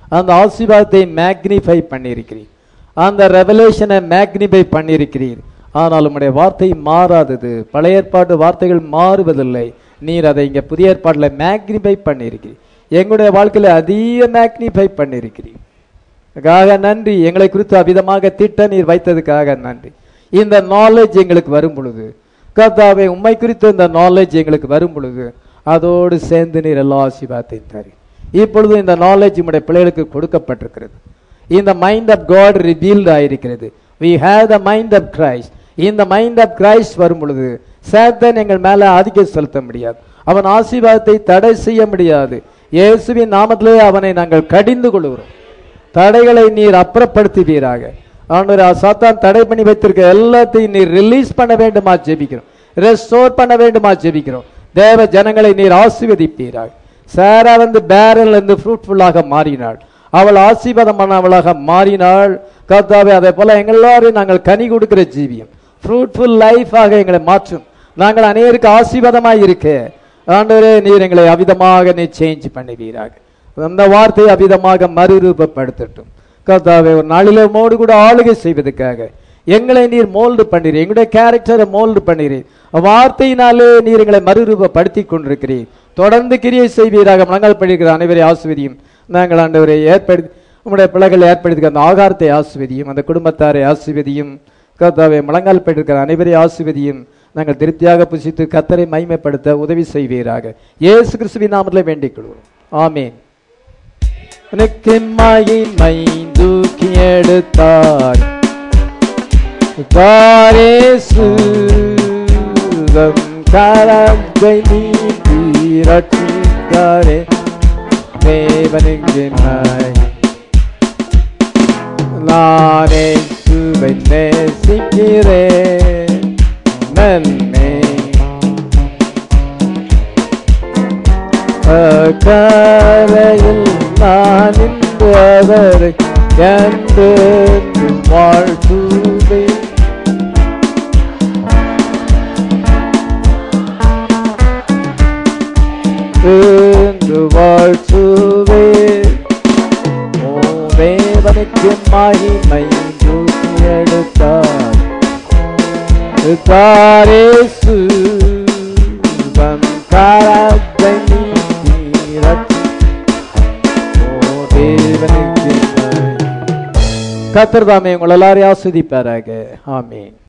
அந்த ஆசீர்வாதத்தை மேக்னிஃபை பண்ணியிருக்கிறீர் அந்த ரெவலேஷனை மேக்னிஃபை பண்ணியிருக்கிறீர் ஆனால் உம்முடைய வார்த்தை மாறாதது பழைய ஏற்பாட்டு வார்த்தைகள் மாறுவதில்லை நீர் அதை இங்க புதிய ஏற்பாட்டில் மேக்னிஃபை பண்ணியிருக்கிறீர் எங்களுடைய வாழ்க்கையில அதிக மேக்னிஃபை பண்ணியிருக்கிறீர் அதுக்காக நன்றி எங்களை குறித்து அவிதமாக திட்ட நீர் வைத்ததுக்காக நன்றி இந்த நாலேஜ் எங்களுக்கு வரும் பொழுது கர்த்தாவே உண்மை குறித்து இந்த நாலேஜ் எங்களுக்கு வரும் பொழுது அதோடு சேர்ந்து நீர் எல்லா ஆசீர்வாதத்தையும் தரி இப்பொழுது இந்த நாலேஜ் உடைய பிள்ளைகளுக்கு கொடுக்கப்பட்டிருக்கிறது இந்த மைண்ட் ஆஃப் காட் ரிவீல்ட் ஆயிருக்கிறது we have the mind of Christ இந்த மைண்ட் ஆஃப் கிரைஸ்ட் வரும் பொழுது சேத்தன் எங்கள் மேல ஆதிக்கம் செலுத்த முடியாது அவன் ஆசீர்வாதத்தை தடை செய்ய முடியாது இயேசுவின் நாமத்திலே அவனை நாங்கள் கடிந்து கொள்கிறோம் தடைகளை நீர் அப்புறப்படுத்துவீராக ஆண்டவர் சாத்தான் தடை பண்ணி வைத்திருக்க எல்லாத்தையும் நீர் ரிலீஸ் பண்ண வேண்டுமா ஜெபிக்கிறோம் ரெஸ்டோர் பண்ண வேண்டுமா ஜெபிக்கிறோம் தேவ ஜனங்களை நீர் ஆசீர்வதிப்பீராக சாரா வந்து பேரல் இருந்து ஃப்ரூட்ஃபுல்லாக மாறினாள் அவள் ஆசீர்வாதமானவளாக மாறினாள் கர்த்தாவே அதே போல எங்கள் எல்லாரையும் நாங்கள் கனி கொடுக்கிற ஜீவியம் ஃப்ரூட்ஃபுல் லைஃபாக எங்களை மாற்றும் நாங்கள் அநேருக்கு ஆசீர்வாதமாய் இருக்க ஆண்டவரே நீர் எங்களை அவிதமாக நீ சேஞ்ச் பண்ணுவீராக அந்த வார்த்தையை அவிதமாக மறுரூபப்படுத்தட்டும் கர்த்தாவே ஒரு நாளிலே மோடு கூட ஆளுகை செய்வதற்காக எங்களை நீர் மோல்டு பண்ணீர் எங்களுடைய கேரக்டரை மோல்டு பண்ணீர் வார்த்தையினாலே நீர் எங்களை மறுரூபப்படுத்தி கொண்டிருக்கிறீர் தொடர்ந்து கிரியை செய்வீராக முழங்கால் படிக்கிற அனைவரை ஆசுவதியும் நாங்கள் ஆண்டவரை ஏற்படுத்தி உங்களுடைய பிள்ளைகள் ஏற்படுத்திக்க அந்த ஆகாரத்தை ஆசுவதியும் அந்த குடும்பத்தாரை ஆசுவதியும் கர்த்தாவே முழங்கால் படிக்கிற அனைவரை ஆசுவதியும் நாங்கள் திருப்தியாக புசித்து கத்தரை மைமைப்படுத்த உதவி செய்வீராக இயேசு கிறிஸ்துவின் நாமத்தில் வேண்டிக் கொள்வோம் ஆமீன் எனக்கு மகிமை தூக்கி எடுத்தார் தாரேசு தம் கரத்தை நீட்டி ரட்சித்தாரே தேவனுக்கு நாய் நானே சுவை நேசிக்கிறேன் நன்மை கரையில் நான் இன்று அவரை என்று வாழ்த்துவேன் என்று வாழ்த்துவேன் ஓ தேவனுக்கு மகிமை தூக்கி எடுத்தார் தாரேசு தன் கரத்தை நீட்டி ரட்சி ஓ தேவனுக்கு கத்தர் தாமே உங்கள் எல்லாரையும் ஆஸ்வதிப்பாராக ஆமீன்